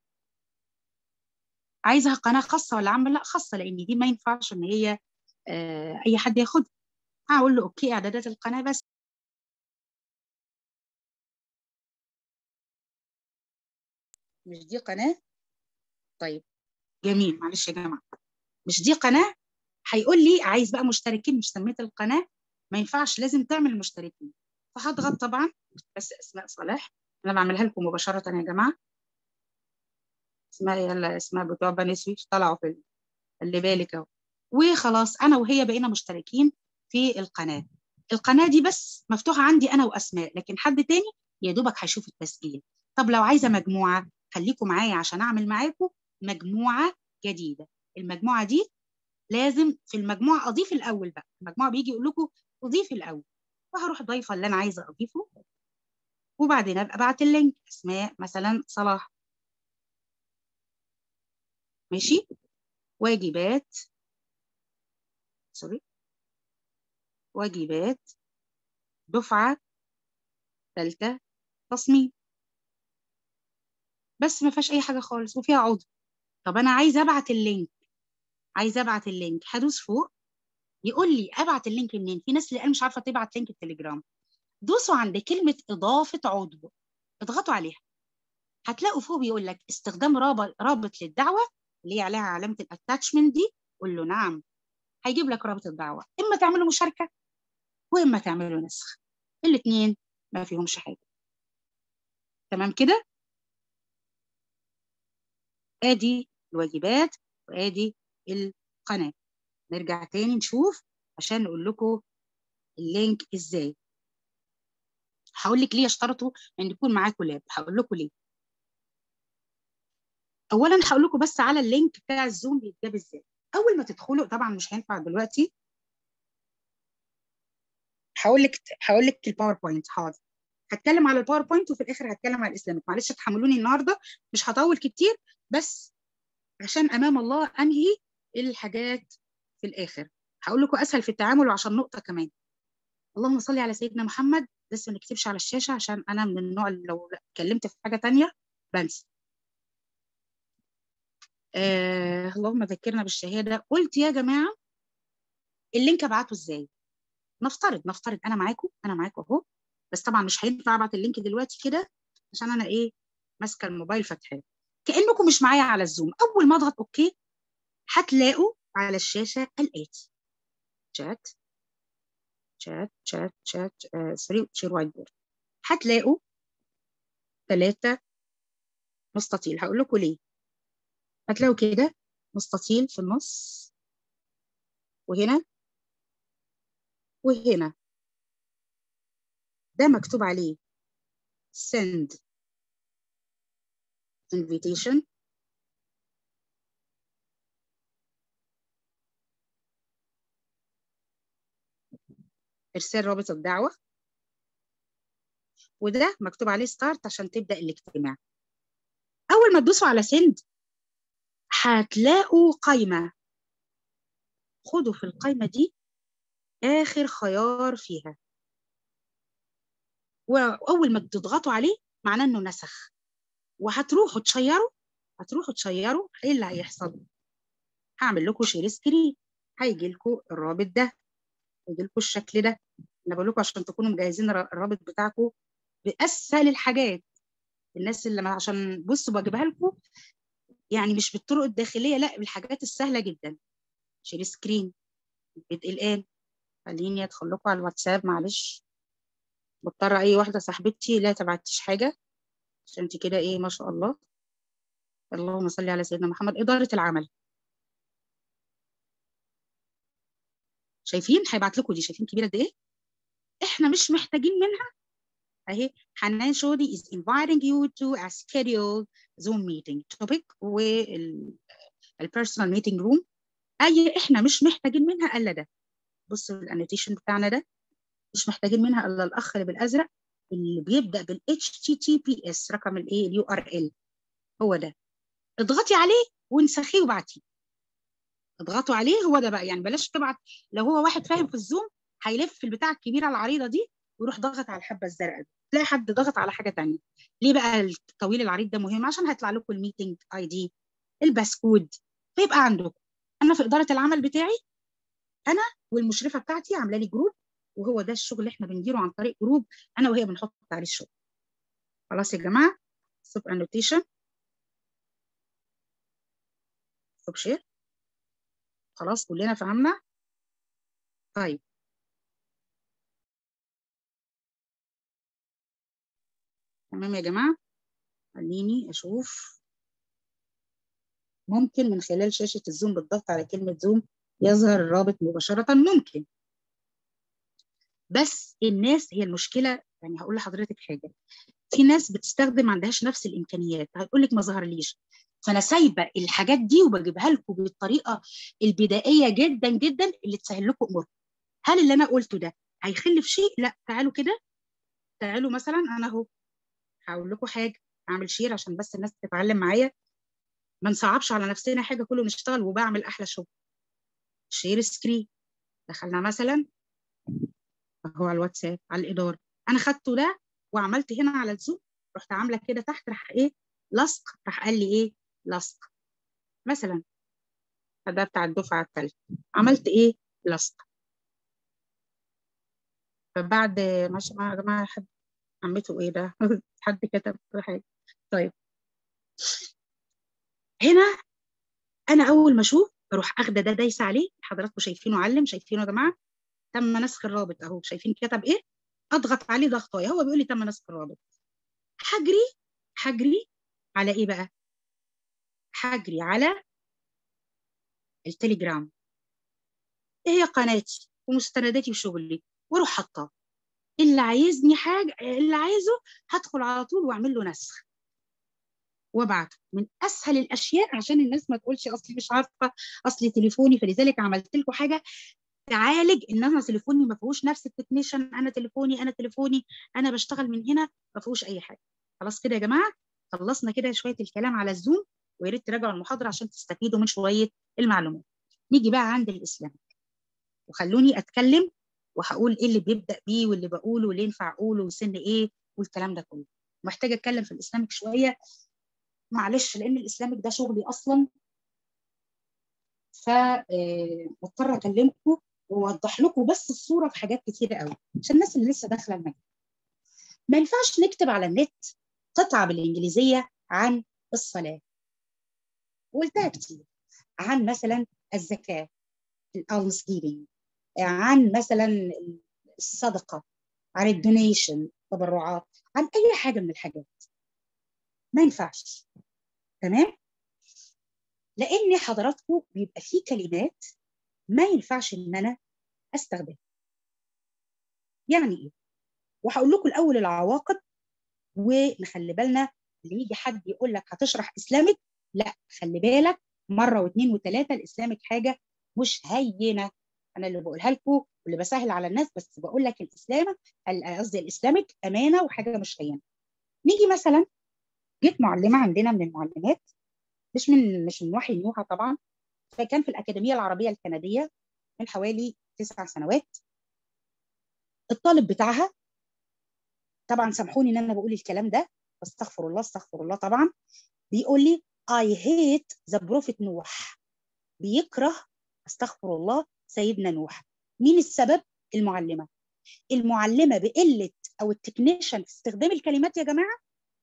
عايزها قناة خاصة ولا عامة لا خاصة لان دي ما ينفعش ان هي آه اي حد ياخدها هقول له اوكي اعدادات القناة بس مش دي قناة طيب جميل معلش يا جماعة مش دي قناة هيقول لي عايز بقى مشتركين مش سميت القناة ما ينفعش لازم تعمل مشتركين فهضغط طبعا بس اسماء صلاح انا بعملها لكم مباشره يا جماعه اسماء يلا اسماء بتوع بني سويف طلعوا في اللي بالك اهو وخلاص انا وهي بقينا مشتركين في القناه القناه دي بس مفتوحه عندي انا واسماء لكن حد تاني يا دوبك هيشوف التسجيل طب لو عايزه مجموعه خليكم معايا عشان اعمل معاكم مجموعه جديده المجموعه دي لازم في المجموعه اضيف الاول بقى المجموعه بيجي يقول لكم اضيف الاول وهروح ضايفه اللي انا عايزه اضيفه وبعدين ابقى ابعت اللينك اسماء مثلا صلاح ماشي واجبات سوري واجبات دفعه ثالثه تصميم بس ما فيهاش اي حاجه خالص وفيها عضو طب انا عايزه ابعت اللينك عايزه ابعت اللينك هدوس فوق يقول لي ابعت اللينك منين في ناس اللي قال مش عارفه تبعت لينك التليجرام دوسوا عند كلمه اضافه عضو اضغطوا عليها هتلاقوا فوق بيقول لك استخدام رابط رابط للدعوه اللي هي عليها علامه الاتاتشمنت دي قول له نعم هيجيب لك رابط الدعوه اما تعملوا مشاركه واما تعملوا نسخ الاثنين ما فيهمش حاجه تمام كده ادي الواجبات وادي القناه نرجع تاني نشوف عشان نقول لكم اللينك ازاي هقول لك ليه اشترطوا ان يكون معاكم لاب هقول لكم ليه اولا هقول لكم بس على اللينك بتاع الزوم بيتجاب ازاي اول ما تدخلوا طبعا مش هينفع دلوقتي هقول لك هقول لك الباوربوينت حاضر هتكلم على الباوربوينت وفي الاخر هتكلم على الاسلامك معلش تحملوني النهارده مش هطول كتير بس عشان امام الله انهي الحاجات في الاخر هقول لكم اسهل في التعامل وعشان نقطه كمان اللهم صل على سيدنا محمد بس ما نكتبش على الشاشه عشان انا من النوع اللي لو اتكلمت في حاجه تانية بنسى آه اللهم ذكرنا بالشهاده قلت يا جماعه اللينك ابعته ازاي نفترض نفترض انا معاكم انا معاكم اهو بس طبعا مش هينفع ابعت اللينك دلوقتي كده عشان انا ايه ماسكه الموبايل فاتحاه كانكم مش معايا على الزوم اول ما اضغط اوكي هتلاقوا على الشاشه الاتي شات شات شات شات سوري شير وايت بورد هتلاقوا ثلاثة مستطيل هقول لكم ليه هتلاقوا كده مستطيل في النص وهنا وهنا ده مكتوب عليه send invitation ارسال رابط الدعوه وده مكتوب عليه ستارت عشان تبدا الاجتماع اول ما تدوسوا على سند هتلاقوا قايمه خدوا في القايمه دي اخر خيار فيها واول ما تضغطوا عليه معناه انه نسخ وهتروحوا تشيروا هتروحوا تشيروا ايه اللي هيحصل هعمل لكم شير سكرين هيجي لكم الرابط ده هيجي لكم الشكل ده انا بقول لكم عشان تكونوا مجهزين الرابط بتاعكم باسهل الحاجات الناس اللي عشان بصوا بجيبها لكم يعني مش بالطرق الداخليه لا بالحاجات السهله جدا شير سكرين بدء الان خليني ادخل لكم على الواتساب معلش مضطره اي واحده صاحبتي لا تبعتيش حاجه عشان انت كده ايه ما شاء الله اللهم صل على سيدنا محمد اداره العمل شايفين هيبعت لكم دي شايفين كبيره قد ايه احنا مش محتاجين منها اهي حنان شودي is inviting you to a schedule zoom meeting topic وال البيرسونال ميتنج روم اي احنا مش محتاجين منها الا ده بصوا الانوتيشن بتاعنا ده مش محتاجين منها الا الاخ اللي بالازرق اللي بيبدا بال HTTPS رقم الايه اليو ار ال هو ده اضغطي عليه وانسخيه وابعتيه اضغطوا عليه هو ده بقى يعني بلاش تبعت لو هو واحد فاهم في الزوم هيلف في البتاعه الكبيره العريضه دي ويروح ضغط على الحبه الزرقاء دي تلاقي حد ضغط على حاجه ثانيه ليه بقى الطويل العريض ده مهم عشان هيطلع لكم الميتنج اي دي الباسكود فيبقى عندكم انا في اداره العمل بتاعي انا والمشرفه بتاعتي عامله لي جروب وهو ده الشغل اللي احنا بنديره عن طريق جروب انا وهي بنحط عليه الشغل خلاص يا جماعه ستوب انوتيشن ستوب شير خلاص كلنا فهمنا طيب تمام يا جماعه خليني اشوف ممكن من خلال شاشه الزوم بالضغط على كلمه زوم يظهر الرابط مباشره ممكن بس الناس هي المشكله يعني هقول لحضرتك حاجه في ناس بتستخدم ما عندهاش نفس الامكانيات هتقول لك ما ظهرليش فانا سايبه الحاجات دي وبجيبها لكم بالطريقه البدائيه جدا جدا اللي تسهل لكم اموركم هل اللي انا قلته ده هيخل في شيء لا تعالوا كده تعالوا مثلا انا اهو هقول لكم حاجه اعمل شير عشان بس الناس تتعلم معايا ما نصعبش على نفسنا حاجه كله نشتغل وبعمل احلى شغل شير سكرين دخلنا مثلا اهو على الواتساب على الاداره انا خدته ده وعملت هنا على الزوم رحت عامله كده تحت راح ايه لصق راح قال لي ايه لصق مثلا ده بتاع الدفعه الثالثه عملت ايه لصق فبعد ماشي يا جماعه حد عمته ايه ده حد كتب حاجه طيب هنا انا اول ما اشوف اروح اخده ده دايسه عليه حضراتكم شايفينه علم شايفينه يا جماعه تم نسخ الرابط اهو شايفين كتب ايه اضغط عليه ضغطايه هو بيقول لي تم نسخ الرابط هجري هجري على ايه بقى هجري على التليجرام ايه هي قناتي ومستنداتي وشغلي واروح حاطاه اللي عايزني حاجه اللي عايزه هدخل على طول واعمل له نسخ وابعته من اسهل الاشياء عشان الناس ما تقولش اصلي مش عارفه اصلي تليفوني فلذلك عملت لكم حاجه تعالج ان انا تليفوني ما فيهوش نفس التكنيشن انا تليفوني انا تليفوني انا بشتغل من هنا ما فيهوش اي حاجه خلاص كده يا جماعه خلصنا كده شويه الكلام على الزوم ويا ريت تراجعوا المحاضره عشان تستفيدوا من شويه المعلومات نيجي بقى عند الاسلام وخلوني اتكلم وهقول ايه اللي بيبدا بيه واللي بقوله واللي ينفع اقوله وسن ايه والكلام ده كله محتاجه اتكلم في الاسلامك شويه معلش لان الاسلامك ده شغلي اصلا فمضطر اكلمكم واوضح لكم بس الصوره في حاجات كتيره قوي عشان الناس اللي لسه داخله المجال ما ينفعش نكتب على النت قطعه بالانجليزيه عن الصلاه وقلتها كتير عن مثلا الزكاه الالمس جيفنج عن مثلا الصدقه عن الدونيشن تبرعات عن اي حاجه من الحاجات ما ينفعش تمام لان حضراتكم بيبقى في كلمات ما ينفعش ان انا استخدمها يعني ايه وهقول لكم الاول العواقب ونخلي بالنا اللي يجي حد يقول لك هتشرح اسلامك لا خلي بالك مره واثنين وثلاثه الاسلامك حاجه مش هينه انا اللي بقولها لكم واللي بسهل على الناس بس بقول لك الاسلام قصدي الاسلامك امانه وحاجه مش هينه نيجي مثلا جيت معلمه عندنا من المعلمات مش من مش من وحي نوحه طبعا فكان في الاكاديميه العربيه الكنديه من حوالي تسع سنوات الطالب بتاعها طبعا سامحوني ان انا بقول الكلام ده استغفر الله استغفر الله طبعا بيقول لي I hate the prophet نوح بيكره استغفر الله سيدنا نوح مين السبب المعلمه المعلمه بقله او التكنيشن في استخدام الكلمات يا جماعه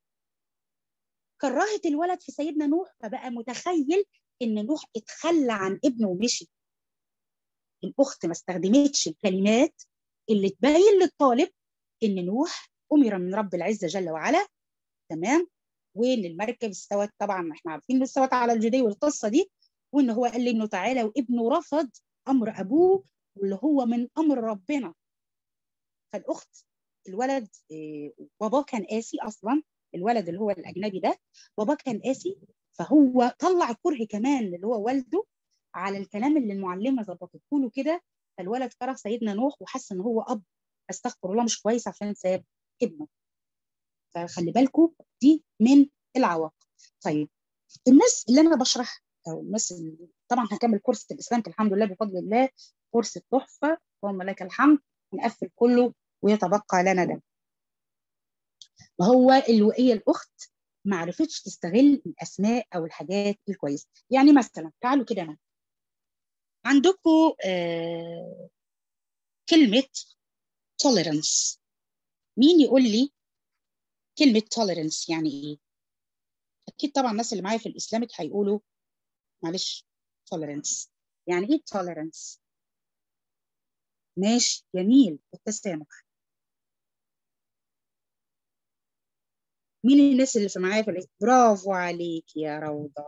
كرهت الولد في سيدنا نوح فبقى متخيل ان نوح اتخلى عن ابنه ومشي الاخت ما استخدمتش الكلمات اللي تبين للطالب ان نوح امر من رب العزه جل وعلا تمام وان المركب استوت طبعا احنا عارفين انه استوت على الجدي والقصه دي وان هو قال لابنه تعالى وابنه رفض امر ابوه واللي هو من امر ربنا فالاخت الولد باباه كان قاسي اصلا الولد اللي هو الاجنبي ده باباه كان قاسي فهو طلع الكره كمان اللي هو والده على الكلام اللي المعلمه ظبطته له كده فالولد كره سيدنا نوح وحس ان هو اب استغفر الله مش كويس عشان ساب ابنه فخلي بالكم دي من العواقب طيب الناس اللي انا بشرح او الناس اللي طبعا هكمل كورس الاسلام الحمد لله بفضل الله كورس التحفه اللهم لك الحمد نقفل كله ويتبقى لنا ده وهو الوقيه الاخت ما عرفتش تستغل الاسماء او الحاجات الكويسه يعني مثلا تعالوا كده مثلا عندكم آه كلمه tolerance مين يقول لي كلمه tolerance يعني ايه اكيد طبعا الناس اللي معايا في الاسلامك هيقولوا معلش tolerance يعني ايه tolerance ماشي جميل التسامح مين الناس اللي في معايا في الاسم برافو عليك يا روضة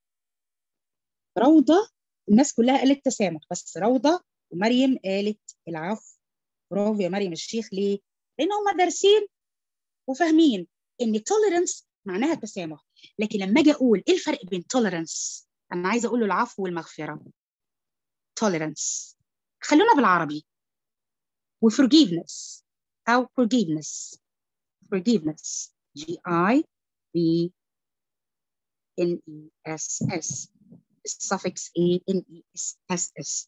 روضة الناس كلها قالت تسامح بس روضة ومريم قالت العفو برافو يا مريم الشيخ ليه؟ لأن هم دارسين وفاهمين إن tolerance معناها التسامح لكن لما أجي أقول إيه الفرق بين tolerance؟ أنا عايزة أقول له العفو والمغفرة tolerance خلونا بالعربي وforgiveness أو forgiveness forgiveness G I B N E S S suffix A N E S S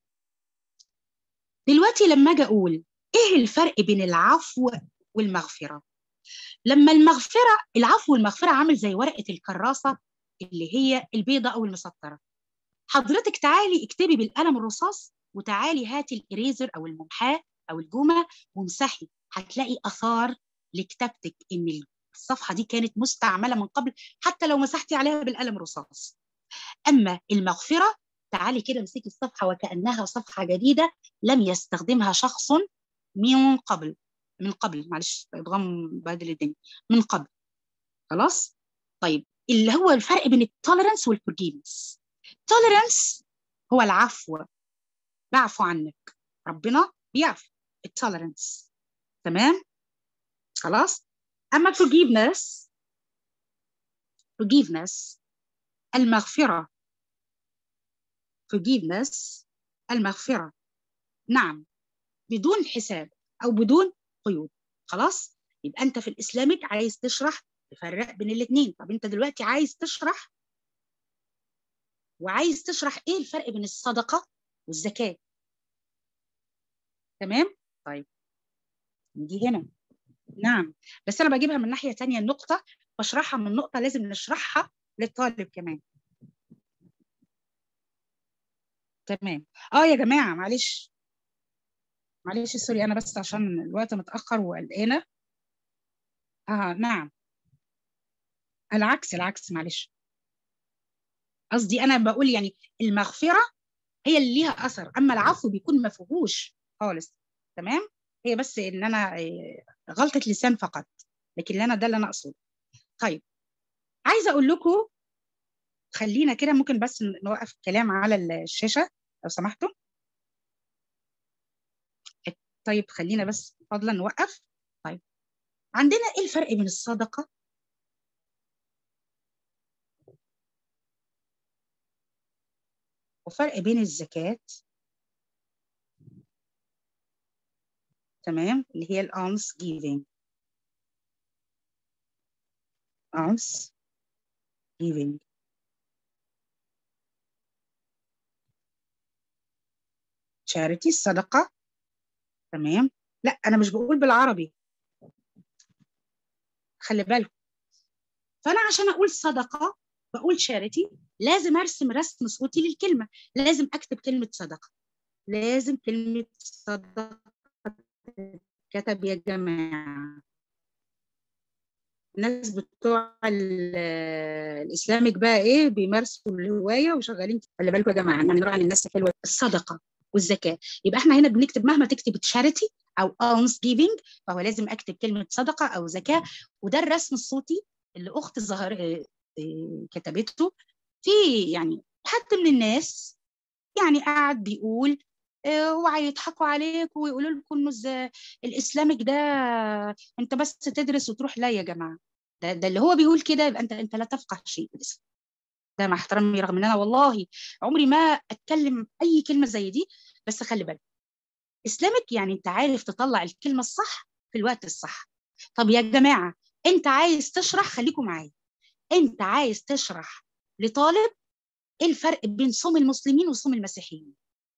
دلوقتي لما اجي اقول ايه الفرق بين العفو والمغفره لما المغفره العفو والمغفره عامل زي ورقه الكراسه اللي هي البيضه او المسطره حضرتك تعالي اكتبي بالقلم الرصاص وتعالي هاتي الاريزر او الممحاه او الجومه وامسحي هتلاقي اثار لكتابتك ان الصفحه دي كانت مستعمله من قبل حتى لو مسحتي عليها بالقلم الرصاص اما المغفره تعالي كده امسكي الصفحه وكانها صفحه جديده لم يستخدمها شخص من قبل من قبل معلش ادغام بهدل الدنيا من قبل خلاص طيب اللي هو الفرق بين التوليرانس والفورجيفنس التوليرانس هو العفو بعفو عنك ربنا بيعفو التوليرانس تمام خلاص اما الفورجيفنس forgiveness المغفرة forgiveness المغفرة نعم بدون حساب أو بدون قيود خلاص يبقى أنت في الإسلامك عايز تشرح تفرق بين الاثنين طب أنت دلوقتي عايز تشرح وعايز تشرح إيه الفرق بين الصدقة والزكاة تمام طيب نيجي هنا نعم بس أنا بجيبها من ناحية تانية النقطة بشرحها من نقطة لازم نشرحها للطالب كمان تمام اه يا جماعه معلش معلش سوري انا بس عشان الوقت متاخر وقلقانه اه نعم العكس العكس معلش قصدي انا بقول يعني المغفره هي اللي ليها اثر اما العفو بيكون ما فيهوش خالص تمام هي بس ان انا غلطه لسان فقط لكن انا ده اللي انا اقصده طيب عايزه اقول لكم خلينا كده ممكن بس نوقف الكلام على الشاشه لو سمحتوا طيب خلينا بس فضلا نوقف طيب عندنا ايه الفرق بين الصدقه وفرق بين الزكاه تمام اللي هي الالمز جيفينج alms giving charity الصدقة تمام لا أنا مش بقول بالعربي خلي بالكم فأنا عشان أقول صدقة بقول charity لازم أرسم رسم صوتي للكلمة لازم أكتب كلمة صدقة لازم كلمة صدقة كتب يا جماعة الناس بتوع الاسلامك بقى ايه بيمارسوا الهوايه وشغالين خلي بالكم يا جماعه احنا بنراعي الناس حلوه الصدقه والزكاه يبقى احنا هنا بنكتب مهما تكتب تشاريتي او alms جيفنج فهو لازم اكتب كلمه صدقه او زكاه وده الرسم الصوتي اللي اخت الظهر كتبته في يعني حد من الناس يعني قاعد بيقول وهيضحكوا عليك ويقولوا لكم انه الاسلامك ده انت بس تدرس وتروح لا يا جماعه ده, ده اللي هو بيقول كده يبقى انت انت لا تفقه شيء في الاسلام ده مع احترامي رغم ان انا والله عمري ما اتكلم اي كلمه زي دي بس خلي بالك اسلامك يعني انت عارف تطلع الكلمه الصح في الوقت الصح طب يا جماعه انت عايز تشرح خليكم معايا انت عايز تشرح لطالب ايه الفرق بين صوم المسلمين وصوم المسيحيين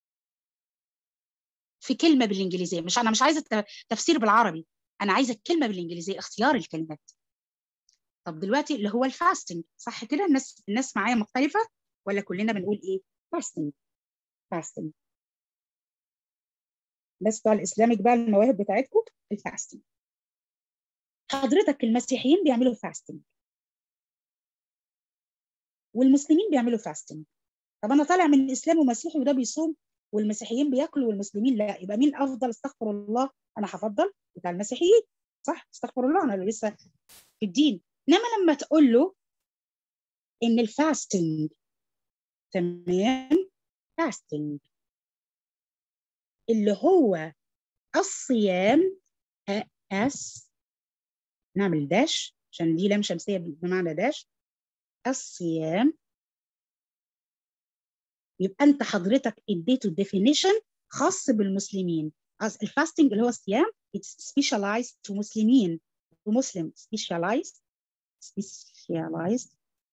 في كلمه بالانجليزيه مش انا مش عايزه تفسير بالعربي انا عايزه الكلمه بالانجليزيه اختيار الكلمات طب دلوقتي اللي هو الفاستنج صح كده الناس الناس معايا مختلفه ولا كلنا بنقول ايه فاستنج فاستنج الناس بتوع الاسلامك بقى المواهب بتاعتكم الفاستنج حضرتك المسيحيين بيعملوا فاستنج والمسلمين بيعملوا فاستنج طب انا طالع من الاسلام ومسيحي وده بيصوم والمسيحيين بياكلوا والمسلمين لا يبقى مين افضل استغفر الله انا هفضل بتاع المسيحيين صح استغفر الله انا لسه في الدين انما لما تقول له ان الفاستنج تمام فاستنج اللي هو الصيام اس نعمل داش عشان دي لام شمسيه بمعنى داش الصيام يبقى انت حضرتك اديته ديفينيشن خاص بالمسلمين الفاستنج اللي هو الصيام it's specialized to مسلمين to Muslim specialized specialized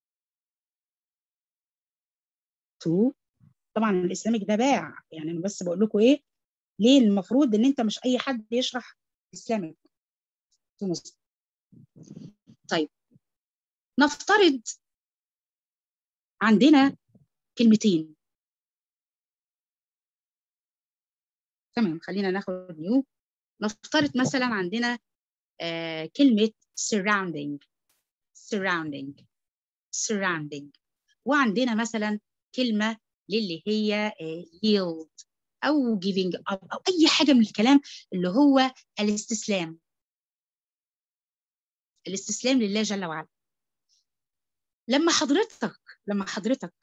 to طبعا الاسلامك ده باع يعني انا بس بقول لكم ايه ليه المفروض ان انت مش اي حد يشرح اسلامك to مسلم طيب نفترض عندنا كلمتين تمام خلينا ناخد نيو نفترض مثلا عندنا آه كلمة surrounding surrounding surrounding وعندنا مثلا كلمة للي هي آه yield أو giving up أو أي حاجة من الكلام اللي هو الاستسلام الاستسلام لله جل وعلا لما حضرتك لما حضرتك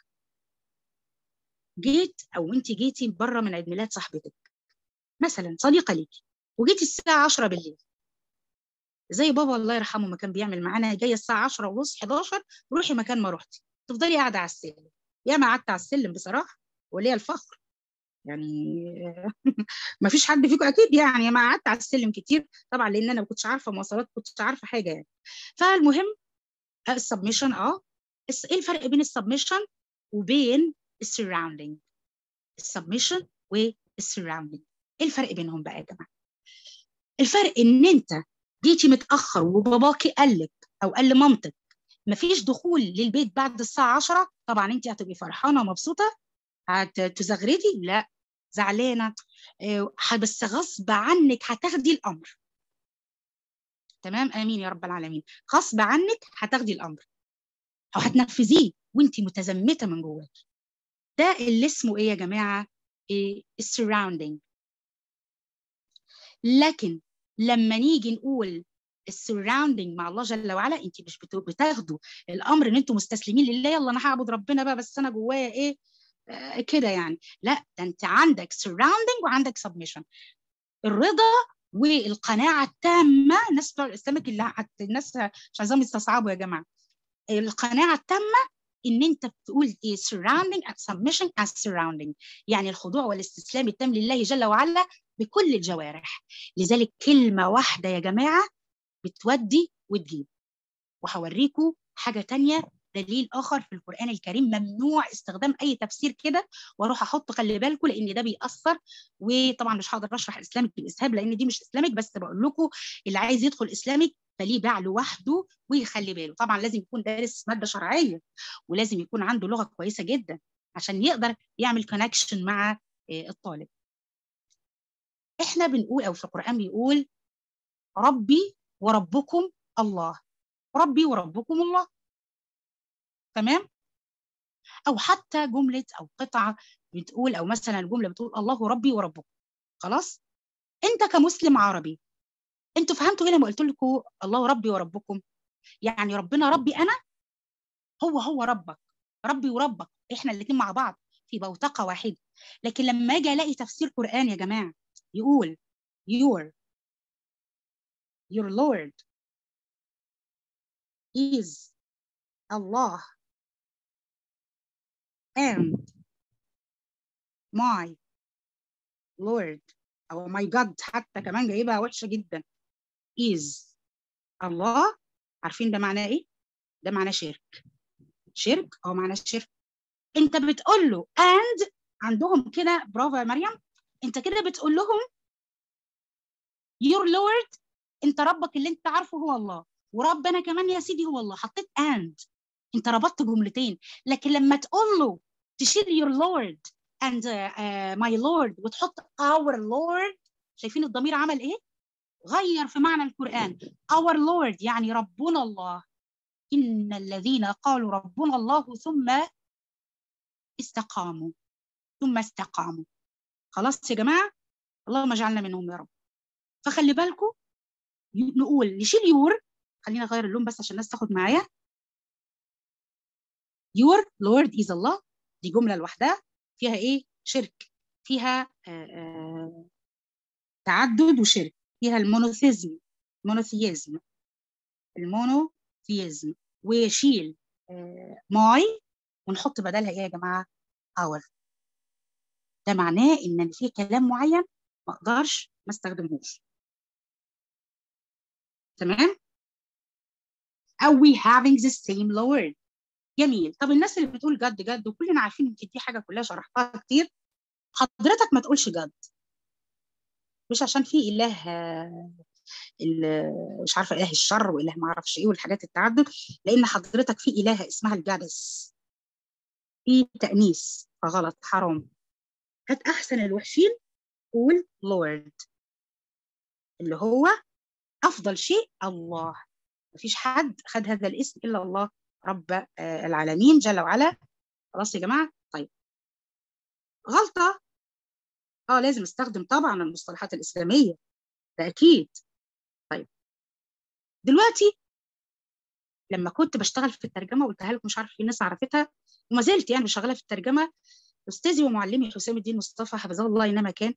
جيت او انت جيتي بره من عيد ميلاد صاحبتك مثلا صديقه ليكي وجيتي الساعه 10 بالليل زي بابا الله يرحمه ما كان بيعمل معانا جايه الساعه 10 ونص 11 روحي مكان ما رحتي تفضلي قاعده على السلم يا ما قعدت على السلم بصراحه وليا الفخر يعني ما فيش حد فيكم اكيد يعني ما قعدت على السلم كتير طبعا لان انا ما كنتش عارفه مواصلات ما كنتش عارفه حاجه يعني فالمهم السبمشن اه ايه الفرق بين السبمشن وبين السراوندينج السبمشن والسراوندينج ايه الفرق بينهم بقى يا جماعه الفرق ان انت جيتي متاخر وباباكي قال لك او قال لمامتك مفيش دخول للبيت بعد الساعه 10 طبعا انت هتبقي فرحانه ومبسوطه هتزغردي لا زعلانه بس غصب عنك هتاخدي الامر تمام امين يا رب العالمين غصب عنك هتاخدي الامر او هتنفذيه وانت متزمته من جواكي ده اللي اسمه ايه يا جماعه إيه السراوندينج لكن لما نيجي نقول السراوندينج مع الله جل وعلا انت مش بتاخدوا الامر ان انتم مستسلمين لله يلا انا هعبد ربنا بقى بس انا جوايا ايه آه كده يعني لا ده انت عندك سراوندينج وعندك سبمشن الرضا والقناعه التامه الناس بتوع الاسلامك اللي الناس مش عايزاهم يستصعبوا يا جماعه القناعه التامه ان انت بتقول ايه surrounding and submission as surrounding يعني الخضوع والاستسلام التام لله جل وعلا بكل الجوارح لذلك كلمه واحده يا جماعه بتودي وتجيب وهوريكم حاجه تانية دليل اخر في القران الكريم ممنوع استخدام اي تفسير كده واروح احط خلي بالكم لان ده بيأثر وطبعا مش هقدر اشرح اسلامك بالاسهاب لان دي مش اسلامك بس بقول لكم اللي عايز يدخل اسلامك فليه باع لوحده ويخلي باله طبعا لازم يكون دارس ماده شرعيه ولازم يكون عنده لغه كويسه جدا عشان يقدر يعمل كونكشن مع الطالب احنا بنقول او في القران بيقول ربي وربكم الله ربي وربكم الله تمام او حتى جمله او قطعه بتقول او مثلا الجمله بتقول الله ربي وربكم خلاص انت كمسلم عربي انتوا فهمتوا ايه لما قلت لكم الله ربي وربكم يعني ربنا ربي انا هو هو ربك ربي وربك احنا الاثنين مع بعض في بوتقه واحده لكن لما اجي الاقي تفسير قران يا جماعه يقول your your lord is Allah and my lord او my God حتى كمان جايبها وحشه جدا is الله عارفين ده معناه ايه؟ ده معناه شرك شرك او معناه شرك انت بتقول له and عندهم كده برافو يا مريم انت كده بتقول لهم your lord انت ربك اللي انت عارفه هو الله وربنا كمان يا سيدي هو الله حطيت and انت ربطت جملتين لكن لما تقول له تشيل your lord and uh, uh, my lord وتحط our lord شايفين الضمير عمل ايه غير في معنى القرآن our lord يعني ربنا الله إن الذين قالوا ربنا الله ثم استقاموا ثم استقاموا خلاص يا جماعة اللهم اجعلنا منهم يا رب فخلي بالكم نقول نشيل يور خلينا نغير اللون بس عشان الناس تاخد معايا your lord is الله دي جملة لوحدها فيها ايه شرك فيها آآ آآ تعدد وشرك فيها المونوثيزم مونوثيزم المونوثيزم ويشيل ماي ونحط بدلها ايه يا جماعه اور ده معناه ان في كلام معين ما اقدرش ما استخدمهوش تمام او we having the same word جميل طب الناس اللي بتقول جد جد وكلنا عارفين يمكن دي حاجه كلها شرحتها كتير حضرتك ما تقولش جد مش عشان في اله مش عارفه اله الشر واله ما اعرفش ايه والحاجات التعدد لان حضرتك في الهه اسمها الجادس في تانيث فغلط حرام هات احسن الوحشين قول لورد اللي هو افضل شيء الله مفيش حد خد هذا الاسم الا الله رب العالمين جل وعلا خلاص يا جماعه طيب غلطه اه لازم استخدم طبعا المصطلحات الاسلاميه ده اكيد طيب دلوقتي لما كنت بشتغل في الترجمه قلتها لكم مش عارف في ناس عرفتها وما زلت يعني شغاله في الترجمه استاذي ومعلمي حسام الدين مصطفى حفظه الله اينما كان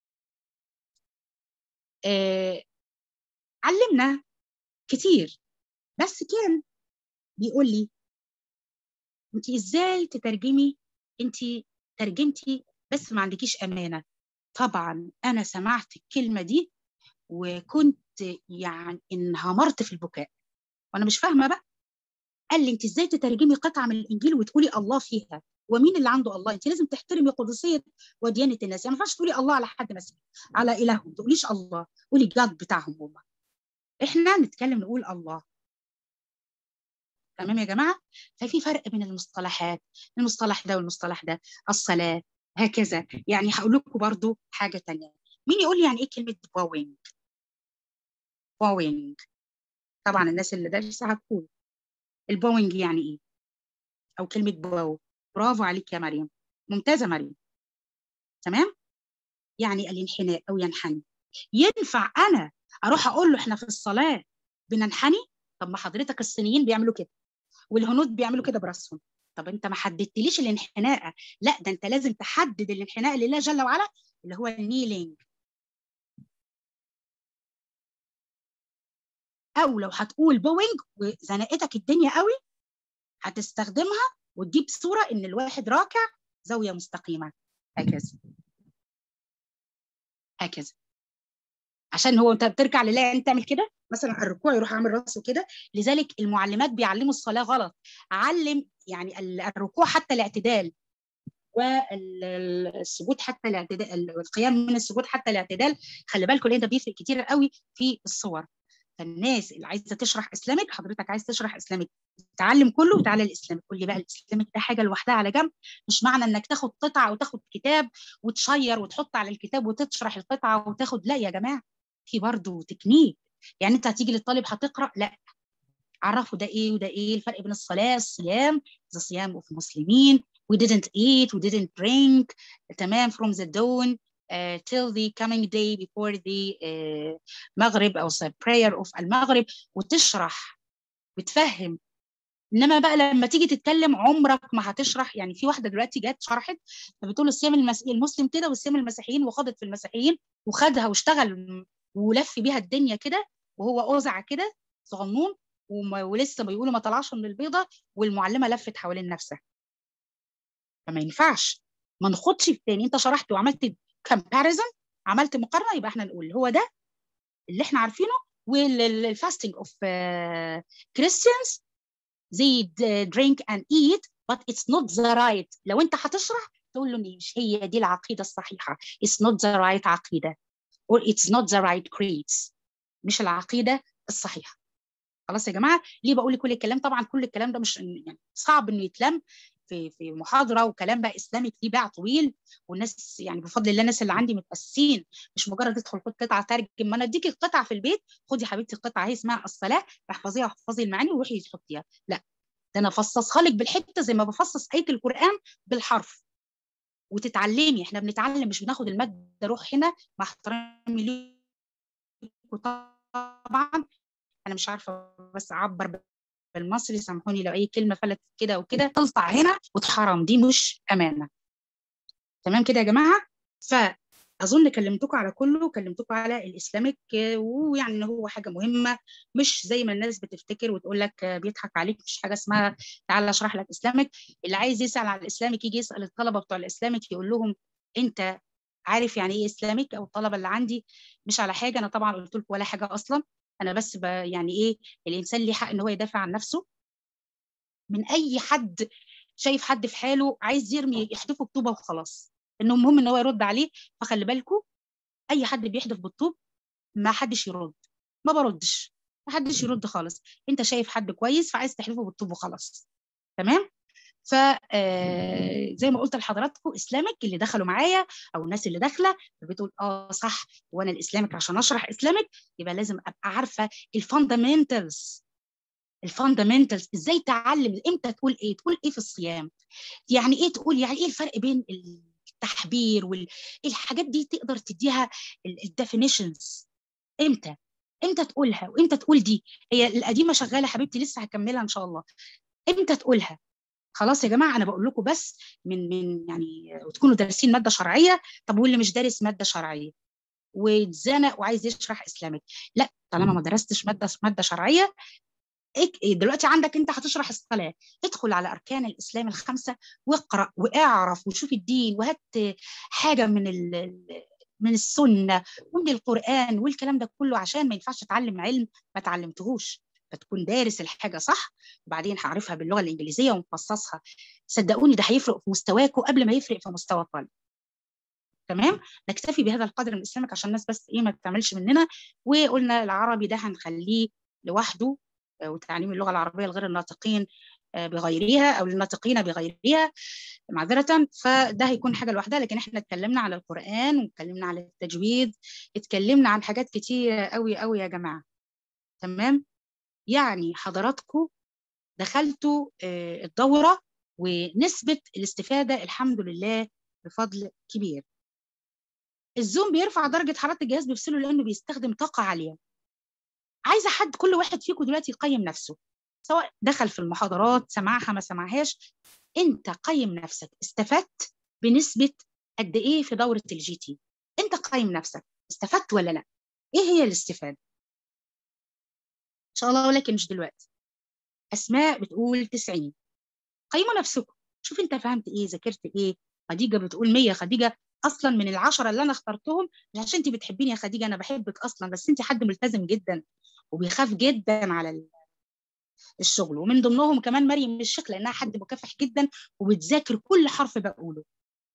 آه علمنا كتير بس كان بيقول لي انت ازاي تترجمي انت ترجمتي بس ما عندكيش امانه طبعا انا سمعت الكلمه دي وكنت يعني انهمرت في البكاء وانا مش فاهمه بقى قال لي انت ازاي تترجمي قطعه من الانجيل وتقولي الله فيها ومين اللي عنده الله انت لازم تحترمي قدسيه وديانه الناس يعني ما ينفعش تقولي الله على حد مسيحي على الههم ما تقوليش الله قولي جاد بتاعهم هم احنا نتكلم نقول الله تمام يا جماعه ففي فرق بين المصطلحات المصطلح ده والمصطلح ده الصلاه هكذا يعني هقول لكم برضو حاجه تانية مين يقول لي يعني ايه كلمه بوينج بوينج طبعا الناس اللي دارسه هتقول البوينج يعني ايه او كلمه بو برافو عليك يا مريم ممتازه مريم تمام يعني الانحناء او ينحني ينفع انا اروح اقول له احنا في الصلاه بننحني طب ما حضرتك الصينيين بيعملوا كده والهنود بيعملوا كده براسهم طب انت ما حددتليش الانحناء لا ده انت لازم تحدد الانحناء لله جل وعلا اللي هو النيلينج او لو هتقول بوينج وزنقتك الدنيا قوي هتستخدمها وتجيب صوره ان الواحد راكع زاويه مستقيمه هكذا هكذا عشان هو انت بتركع لله يعني تعمل كده مثلا الركوع يروح عامل راسه كده لذلك المعلمات بيعلموا الصلاه غلط علم يعني الركوع حتى الاعتدال والسجود حتى الاعتدال القيام من السجود حتى الاعتدال خلي بالكم لان ده بيفرق كتير قوي في الصور فالناس اللي عايزه تشرح اسلامك حضرتك عايز تشرح اسلامك تعلم كله وتعالى الاسلامك قول لي بقى الاسلامك ده حاجه لوحدها على جنب مش معنى انك تاخد قطعه وتاخد كتاب وتشير وتحط على الكتاب وتشرح القطعه وتاخد لا يا جماعه في برضه تكنيك يعني انت هتيجي للطالب هتقرا لا عرفوا ده ايه وده ايه الفرق بين الصلاه الصيام the صيام of مسلمين we didn't eat we didn't drink تمام from the dawn uh, till the coming day before the uh, مغرب او prayer of المغرب وتشرح وتفهم انما بقى لما تيجي تتكلم عمرك ما هتشرح يعني في واحده دلوقتي جت شرحت فبتقول الصيام المس... المسلم كده والصيام المسيحيين وخاضت في المسيحيين وخدها واشتغل ولف بيها الدنيا كده وهو اوزع كده صغنون وما... ولسه بيقولوا ما طلعش من البيضه والمعلمه لفت حوالين نفسها فما ينفعش ما نخدش في تاني انت شرحت وعملت كومباريزون عملت مقارنه يبقى احنا نقول هو ده اللي احنا عارفينه والفاستنج اوف كريستيانز they drink and eat but it's not the right لو انت هتشرح تقول له مش هي دي العقيده الصحيحه it's not the right عقيده or it's not the right creeds مش العقيده الصحيحه خلاص يا جماعه ليه بقول كل الكلام طبعا كل الكلام ده مش يعني صعب انه يتلم في في محاضره وكلام بقى اسلامي ليه باع طويل والناس يعني بفضل الله الناس اللي عندي متاسسين مش مجرد ادخل خد قطعه ترجم ما انا اديكي القطعه في البيت خدي حبيبتي القطعه هي اسمها الصلاه احفظيها واحفظي المعاني وروحي تحطيها لا ده انا افصصها لك بالحته زي ما بفصص ايه القران بالحرف وتتعلمي احنا بنتعلم مش بناخد الماده روح هنا مع احترامي ليكم طبعا انا مش عارفه بس اعبر بالمصري سامحوني لو اي كلمه فلتت كده وكده تلطع هنا وتحرم دي مش امانه تمام كده يا جماعه فاظن كلمتكم على كله كلمتكم على الاسلامك ويعني ان هو حاجه مهمه مش زي ما الناس بتفتكر وتقول لك بيضحك عليك مش حاجه اسمها تعالى اشرح لك اسلامك اللي عايز يسال على الاسلامك يجي يسال الطلبه بتوع الاسلامك يقول لهم انت عارف يعني ايه اسلامك او الطلبه اللي عندي مش على حاجه انا طبعا قلت لكم ولا حاجه اصلا انا بس ب يعني ايه الانسان ليه حق ان هو يدافع عن نفسه من اي حد شايف حد في حاله عايز يرمي يحدفه بطوبه وخلاص انه المهم ان هو يرد عليه فخلي بالكم اي حد بيحدف بالطوب ما حدش يرد ما بردش ما حدش يرد خالص انت شايف حد كويس فعايز تحلفه بالطوب وخلاص تمام ف زي ما قلت لحضراتكم اسلامك اللي دخلوا معايا او الناس اللي داخله بتقول اه صح وانا الاسلامك عشان اشرح اسلامك يبقى لازم ابقى عارفه الفاندامنتالز الفاندامنتالز ازاي تعلم امتى تقول ايه تقول ايه في الصيام يعني ايه تقول يعني ايه الفرق بين التحبير والحاجات دي تقدر تديها الديفينيشنز امتى امتى تقولها وامتى تقول دي هي القديمه شغاله حبيبتي لسه هكملها ان شاء الله امتى تقولها خلاص يا جماعه انا بقول لكم بس من من يعني وتكونوا دارسين ماده شرعيه طب واللي مش دارس ماده شرعيه واتزنق وعايز يشرح اسلامك لا طالما ما درستش ماده ماده شرعيه دلوقتي عندك انت هتشرح الصلاه ادخل على اركان الاسلام الخمسه واقرا واعرف وشوف الدين وهات حاجه من من السنه ومن القران والكلام ده كله عشان ما ينفعش تتعلم علم ما تعلمتهوش فتكون دارس الحاجه صح وبعدين هعرفها باللغه الانجليزيه ومفصصها صدقوني ده هيفرق في مستواكم قبل ما يفرق في مستوى الطالب تمام نكتفي بهذا القدر من اسلامك عشان الناس بس ايه ما تعملش مننا وقلنا العربي ده هنخليه لوحده وتعليم اللغه العربيه لغير الناطقين بغيرها او للناطقين بغيرها معذره فده هيكون حاجه لوحدها لكن احنا اتكلمنا على القران واتكلمنا على التجويد اتكلمنا عن حاجات كتيره قوي قوي يا جماعه تمام يعني حضراتكم دخلتوا الدوره ونسبه الاستفاده الحمد لله بفضل كبير الزوم بيرفع درجه حراره الجهاز بيفصله لانه بيستخدم طاقه عاليه عايزه حد كل واحد فيكم دلوقتي يقيم نفسه سواء دخل في المحاضرات سمعها ما سمعهاش انت قيم نفسك استفدت بنسبه قد ايه في دوره الجي تي انت قيم نفسك استفدت ولا لا ايه هي الاستفاده ان شاء الله ولكن مش دلوقتي اسماء بتقول 90 قيموا نفسكم شوف انت فهمت ايه ذاكرت ايه خديجه بتقول 100 خديجه اصلا من العشره اللي انا اخترتهم مش عشان انت بتحبيني يا خديجه انا بحبك اصلا بس انت حد ملتزم جدا وبيخاف جدا على الشغل ومن ضمنهم كمان مريم الشيخ لانها حد مكافح جدا وبتذاكر كل حرف بقوله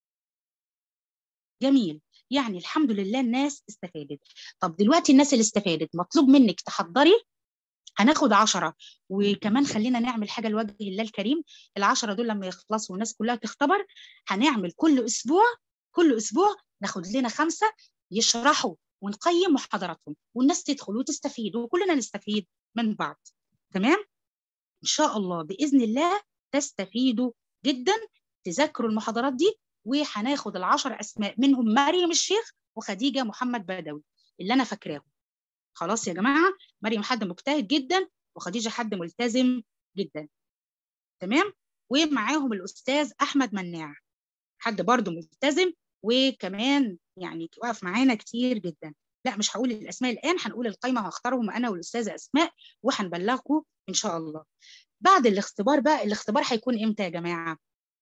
جميل يعني الحمد لله الناس استفادت طب دلوقتي الناس اللي استفادت مطلوب منك تحضري هناخد عشرة وكمان خلينا نعمل حاجة لوجه الله الكريم العشرة دول لما يخلصوا والناس كلها تختبر هنعمل كل أسبوع كل أسبوع ناخد لنا خمسة يشرحوا ونقيم محاضراتهم والناس تدخل وتستفيد وكلنا نستفيد من بعض تمام ان شاء الله باذن الله تستفيدوا جدا تذاكروا المحاضرات دي وهناخد العشر اسماء منهم مريم الشيخ وخديجه محمد بدوي اللي انا فاكراهم خلاص يا جماعه مريم حد مجتهد جدا وخديجه حد ملتزم جدا تمام ومعاهم الاستاذ احمد مناع حد برضه ملتزم وكمان يعني وقف معانا كتير جدا لا مش هقول الاسماء الان هنقول القائمه هختارهم انا والاستاذه اسماء وهنبلغكم ان شاء الله بعد الاختبار بقى الاختبار هيكون امتى يا جماعه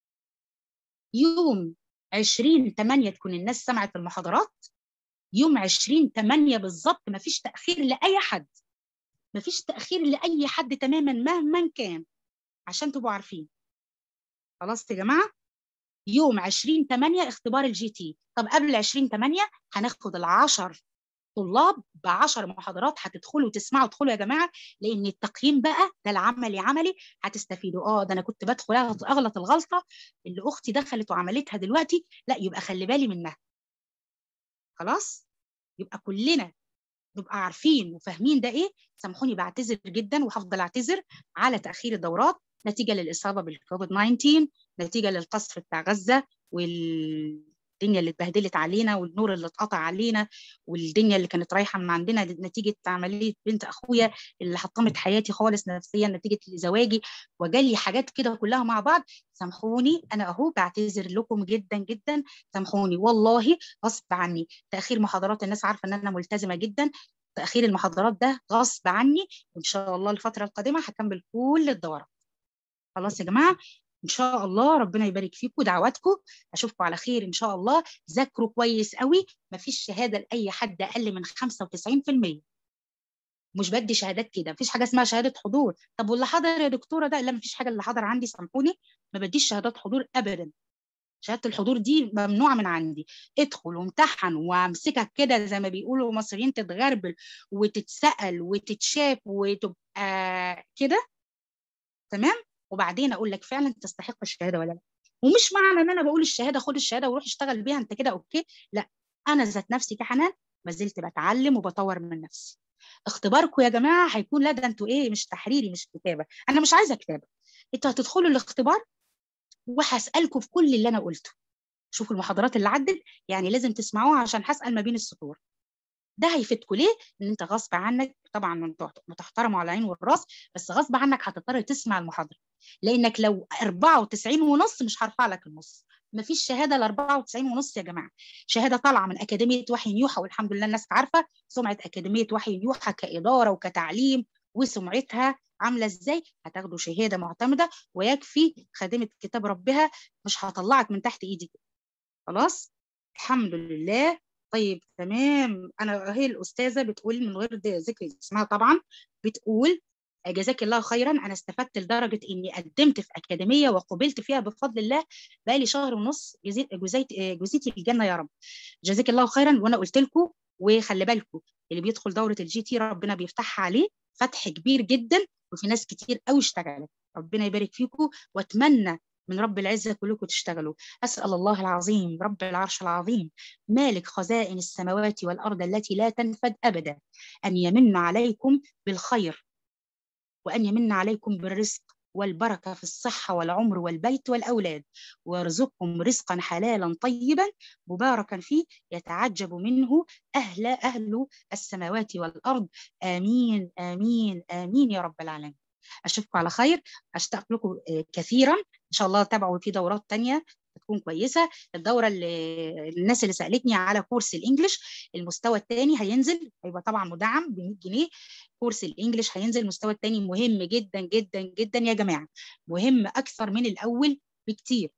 يوم 20 8 تكون الناس سمعت المحاضرات يوم 20 8 بالظبط مفيش تاخير لاي حد مفيش تاخير لاي حد تماما مهما كان عشان تبقوا عارفين خلاص يا جماعه يوم 20 8 اختبار الجي تي طب قبل 20 8 هناخد العشر طلاب ب 10 محاضرات هتدخلوا تسمعوا ادخلوا يا جماعه لان التقييم بقى ده العملي عملي هتستفيدوا اه ده انا كنت بدخل اغلط الغلطه اللي اختي دخلت وعملتها دلوقتي لا يبقى خلي بالي منها خلاص يبقى كلنا نبقى عارفين وفاهمين ده ايه سامحوني بعتذر جدا وهفضل اعتذر على تاخير الدورات نتيجه للاصابه بالكوفيد 19 نتيجه للقصف بتاع غزه والدنيا اللي اتبهدلت علينا والنور اللي اتقطع علينا والدنيا اللي كانت رايحه من عندنا نتيجه عمليه بنت اخويا اللي حطمت حياتي خالص نفسيا نتيجه زواجي وجالي حاجات كده كلها مع بعض سامحوني انا اهو بعتذر لكم جدا جدا سامحوني والله غصب عني تاخير محاضرات الناس عارفه ان انا ملتزمه جدا تاخير المحاضرات ده غصب عني وان شاء الله الفتره القادمه هكمل كل الدورات خلاص يا جماعه ان شاء الله ربنا يبارك فيكم دعواتكم اشوفكم على خير ان شاء الله ذاكروا كويس قوي مفيش شهاده لاي حد اقل من 95% مش بدي شهادات كده مفيش حاجه اسمها شهاده حضور طب واللي حضر يا دكتوره ده لا مفيش حاجه اللي حضر عندي سامحوني ما بديش شهادات حضور ابدا شهاده الحضور دي ممنوعه من عندي ادخل وامتحن وامسكك كده زي ما بيقولوا المصريين تتغربل وتتسال وتتشاف وتبقى كده تمام وبعدين اقول لك فعلا تستحق الشهاده ولا لا ومش معنى ان انا بقول الشهاده خد الشهاده وروح اشتغل بيها انت كده اوكي لا انا ذات نفسي كحنان ما زلت بتعلم وبطور من نفسي اختباركم يا جماعه هيكون لا ده انتوا ايه مش تحريري مش كتابه انا مش عايزه كتابه انتوا هتدخلوا الاختبار وهسالكم في كل اللي انا قلته شوفوا المحاضرات اللي عدت يعني لازم تسمعوها عشان هسال ما بين السطور ده هيفيدكم ليه؟ ان انت غصب عنك طبعا بتحترموا على العين والراس بس غصب عنك هتضطر تسمع المحاضره لانك لو 94 ونص مش هرفع لك النص مفيش شهاده ل 94 ونص يا جماعه شهاده طالعه من اكاديميه وحي نيوحه والحمد لله الناس عارفه سمعه اكاديميه وحي نيوحه كاداره وكتعليم وسمعتها عامله ازاي هتاخدوا شهاده معتمده ويكفي خادمه كتاب ربها مش هطلعك من تحت ايدي خلاص الحمد لله طيب تمام انا هي الاستاذه بتقول من غير ذكر اسمها طبعا بتقول جزاك الله خيرا انا استفدت لدرجه اني قدمت في اكاديميه وقبلت فيها بفضل الله بقالي شهر ونص جزيتي جزيتي الجنه يا رب جزاك الله خيرا وانا قلت لكم وخلي بالكم اللي بيدخل دوره الجي تي ربنا بيفتحها عليه فتح كبير جدا وفي ناس كتير قوي اشتغلت ربنا يبارك فيكم واتمنى من رب العزة كلكم تشتغلوا أسأل الله العظيم رب العرش العظيم مالك خزائن السماوات والأرض التي لا تنفد أبدا أن يمن عليكم بالخير وأن يمن عليكم بالرزق والبركة في الصحة والعمر والبيت والأولاد ويرزقكم رزقا حلالا طيبا مباركا فيه يتعجب منه أهل أهل السماوات والأرض آمين آمين آمين يا رب العالمين أشوفكم على خير أشتاق لكم كثيرا إن شاء الله تابعوا في دورات تانية تكون كويسه الدوره اللي الناس اللي سالتني على كورس الانجليش المستوى الثاني هينزل هيبقى طبعا مدعم ب 100 جنيه كورس الانجليش هينزل المستوى الثاني مهم جدا جدا جدا يا جماعه مهم اكثر من الاول بكتير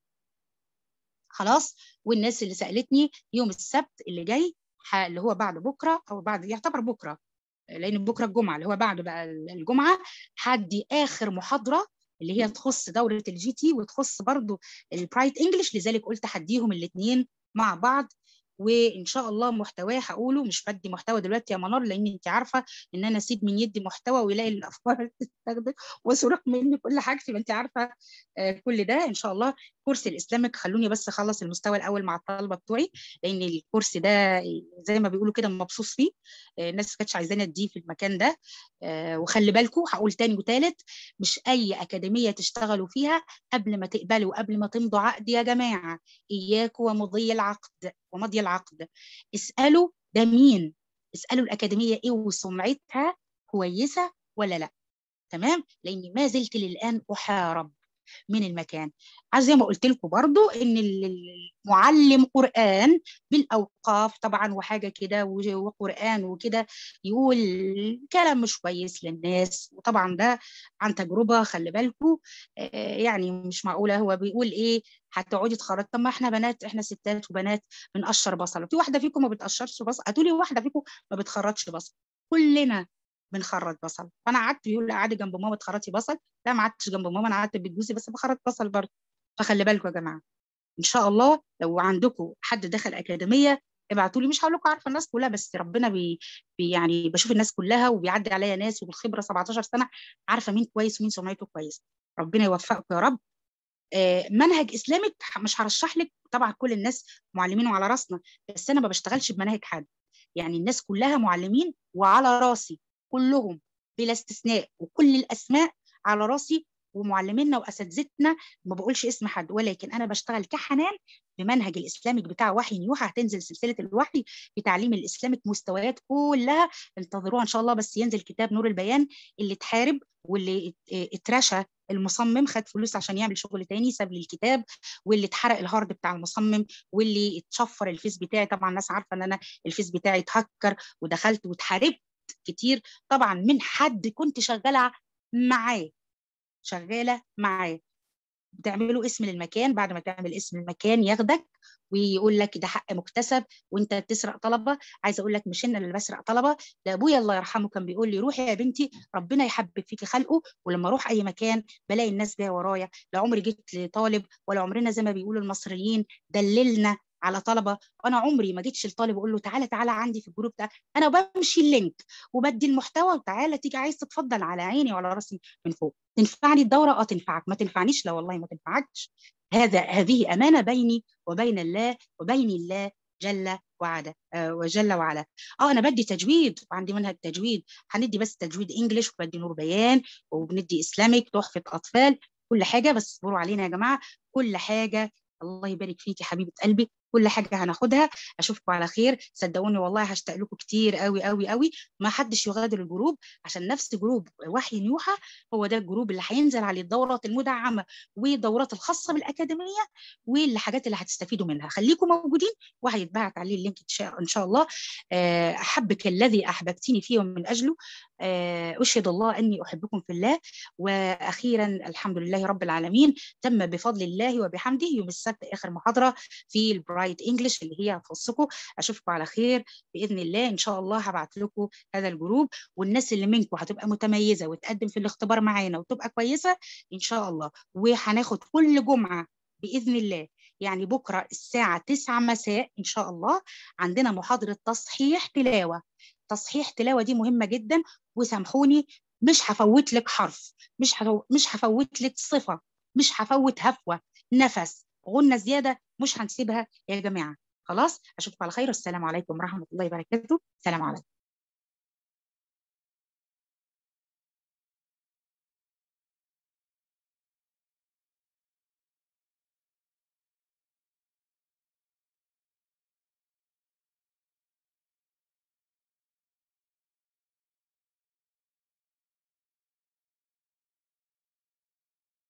خلاص والناس اللي سالتني يوم السبت اللي جاي اللي هو بعد بكره او بعد يعتبر بكره لان بكره الجمعه اللي هو بعد بقى الجمعه هدي اخر محاضره اللي هي تخص دوره الجي تي وتخص برضو البرايت انجلش لذلك قلت هديهم الاثنين مع بعض وان شاء الله محتواه هقوله مش بدي محتوى دلوقتي يا منار لان انت عارفه ان انا اسيب من يدي محتوى ويلاقي الافكار تستخدم وسرق مني كل حاجتي ما انت عارفه آه كل ده ان شاء الله كورس الاسلامك خلوني بس اخلص المستوى الاول مع الطلبه بتوعي لان الكورس ده زي ما بيقولوا كده مبسوط فيه آه الناس كانتش عايزاني اديه في المكان ده آه وخلي بالكم هقول تاني وتالت مش اي اكاديميه تشتغلوا فيها قبل ما تقبلوا قبل ما تمضوا عقد يا جماعه اياكم ومضي العقد ومضي العقد اسالوا ده مين اسالوا الاكاديميه ايه وسمعتها كويسه ولا لا تمام لاني ما زلت للان احارب من المكان زي ما قلت لكم برضو ان المعلم قران بالاوقاف طبعا وحاجه كده وقران وكده يقول كلام مش كويس للناس وطبعا ده عن تجربه خلي بالكم يعني مش معقوله هو بيقول ايه هتقعدي تخرج طب ما احنا بنات احنا ستات وبنات بنقشر بصل في واحده فيكم ما بتقشرش بصل هتقولي واحده فيكم ما بتخرجش بصل كلنا بنخرج بصل فانا قعدت بيقول لي قعدي جنب ماما تخرجي بصل لا ما قعدتش جنب ماما انا قعدت بيت جوزي بس بخرج بصل برضه فخلي بالكم يا جماعه ان شاء الله لو عندكم حد دخل اكاديميه ابعتوا لي مش هقول لكم عارفه الناس كلها بس ربنا بي, بي يعني بشوف الناس كلها وبيعدي عليا ناس وبالخبره 17 سنه عارفه مين كويس ومين سمعته كويس ربنا يوفقكم يا رب آه منهج اسلامك مش هرشح لك طبعا كل الناس معلمين وعلى راسنا بس انا ما بشتغلش بمناهج حد يعني الناس كلها معلمين وعلى راسي كلهم بلا استثناء وكل الاسماء على راسي ومعلمينا واساتذتنا ما بقولش اسم حد ولكن انا بشتغل كحنان بمنهج الاسلامي بتاع وحي نيوحه هتنزل سلسله الوحي في تعليم الاسلامك مستويات كلها انتظروها ان شاء الله بس ينزل كتاب نور البيان اللي اتحارب واللي اترشى المصمم خد فلوس عشان يعمل شغل تاني ساب لي الكتاب واللي اتحرق الهارد بتاع المصمم واللي اتشفر الفيس بتاعي طبعا الناس عارفه ان انا الفيس بتاعي اتهكر ودخلت واتحاربت كتير طبعا من حد كنت شغاله معاه شغاله معاه بتعملوا اسم للمكان بعد ما تعمل اسم المكان ياخدك ويقول لك ده حق مكتسب وانت بتسرق طلبه عايزه اقول لك مش انا اللي بسرق طلبه ده ابويا الله يرحمه كان بيقول لي روحي يا بنتي ربنا يحبب فيكي خلقه ولما اروح اي مكان بلاقي الناس جايه ورايا لا عمري جيت لطالب ولا عمرنا زي ما بيقولوا المصريين دللنا على طلبه انا عمري ما جيتش لطالب اقول له تعالى تعالى عندي في الجروب ده انا بمشي اللينك وبدي المحتوى وتعالى تيجي عايز تتفضل على عيني وعلى راسي من فوق تنفعني الدوره اه تنفعك ما تنفعنيش لا والله ما تنفعكش هذا هذه امانه بيني وبين الله وبين الله جل وعلا آه وجل وعلا اه انا بدي تجويد وعندي منهج تجويد هندي بس تجويد انجليش وبدي نور بيان وبندي اسلامك تحفه اطفال كل حاجه بس اصبروا علينا يا جماعه كل حاجه الله يبارك فيكي حبيبه قلبي كل حاجه هناخدها اشوفكم على خير صدقوني والله هشتاق لكم كتير قوي قوي قوي ما حدش يغادر الجروب عشان نفس جروب وحي نيوحة هو ده الجروب اللي هينزل عليه الدورات المدعمه والدورات الخاصه بالاكاديميه والحاجات اللي هتستفيدوا منها خليكم موجودين وهيتبعت عليه اللينك ان شاء الله احبك الذي احببتني فيه ومن اجله اشهد الله اني احبكم في الله واخيرا الحمد لله رب العالمين تم بفضل الله وبحمده يوم السبت اخر محاضره في البرايت انجلش اللي هي هتخصكم اشوفكم على خير باذن الله ان شاء الله هبعت لكم هذا الجروب والناس اللي منكم هتبقى متميزه وتقدم في الاختبار معانا وتبقى كويسه ان شاء الله وهناخد كل جمعه باذن الله يعني بكره الساعه 9 مساء ان شاء الله عندنا محاضره تصحيح تلاوه تصحيح تلاوه دي مهمه جدا وسامحوني مش هفوت لك حرف مش مش هفوت لك صفه مش هفوت هفوه نفس غنه زياده مش هنسيبها يا جماعه خلاص اشوفكم على خير والسلام عليكم ورحمه الله وبركاته سلام عليكم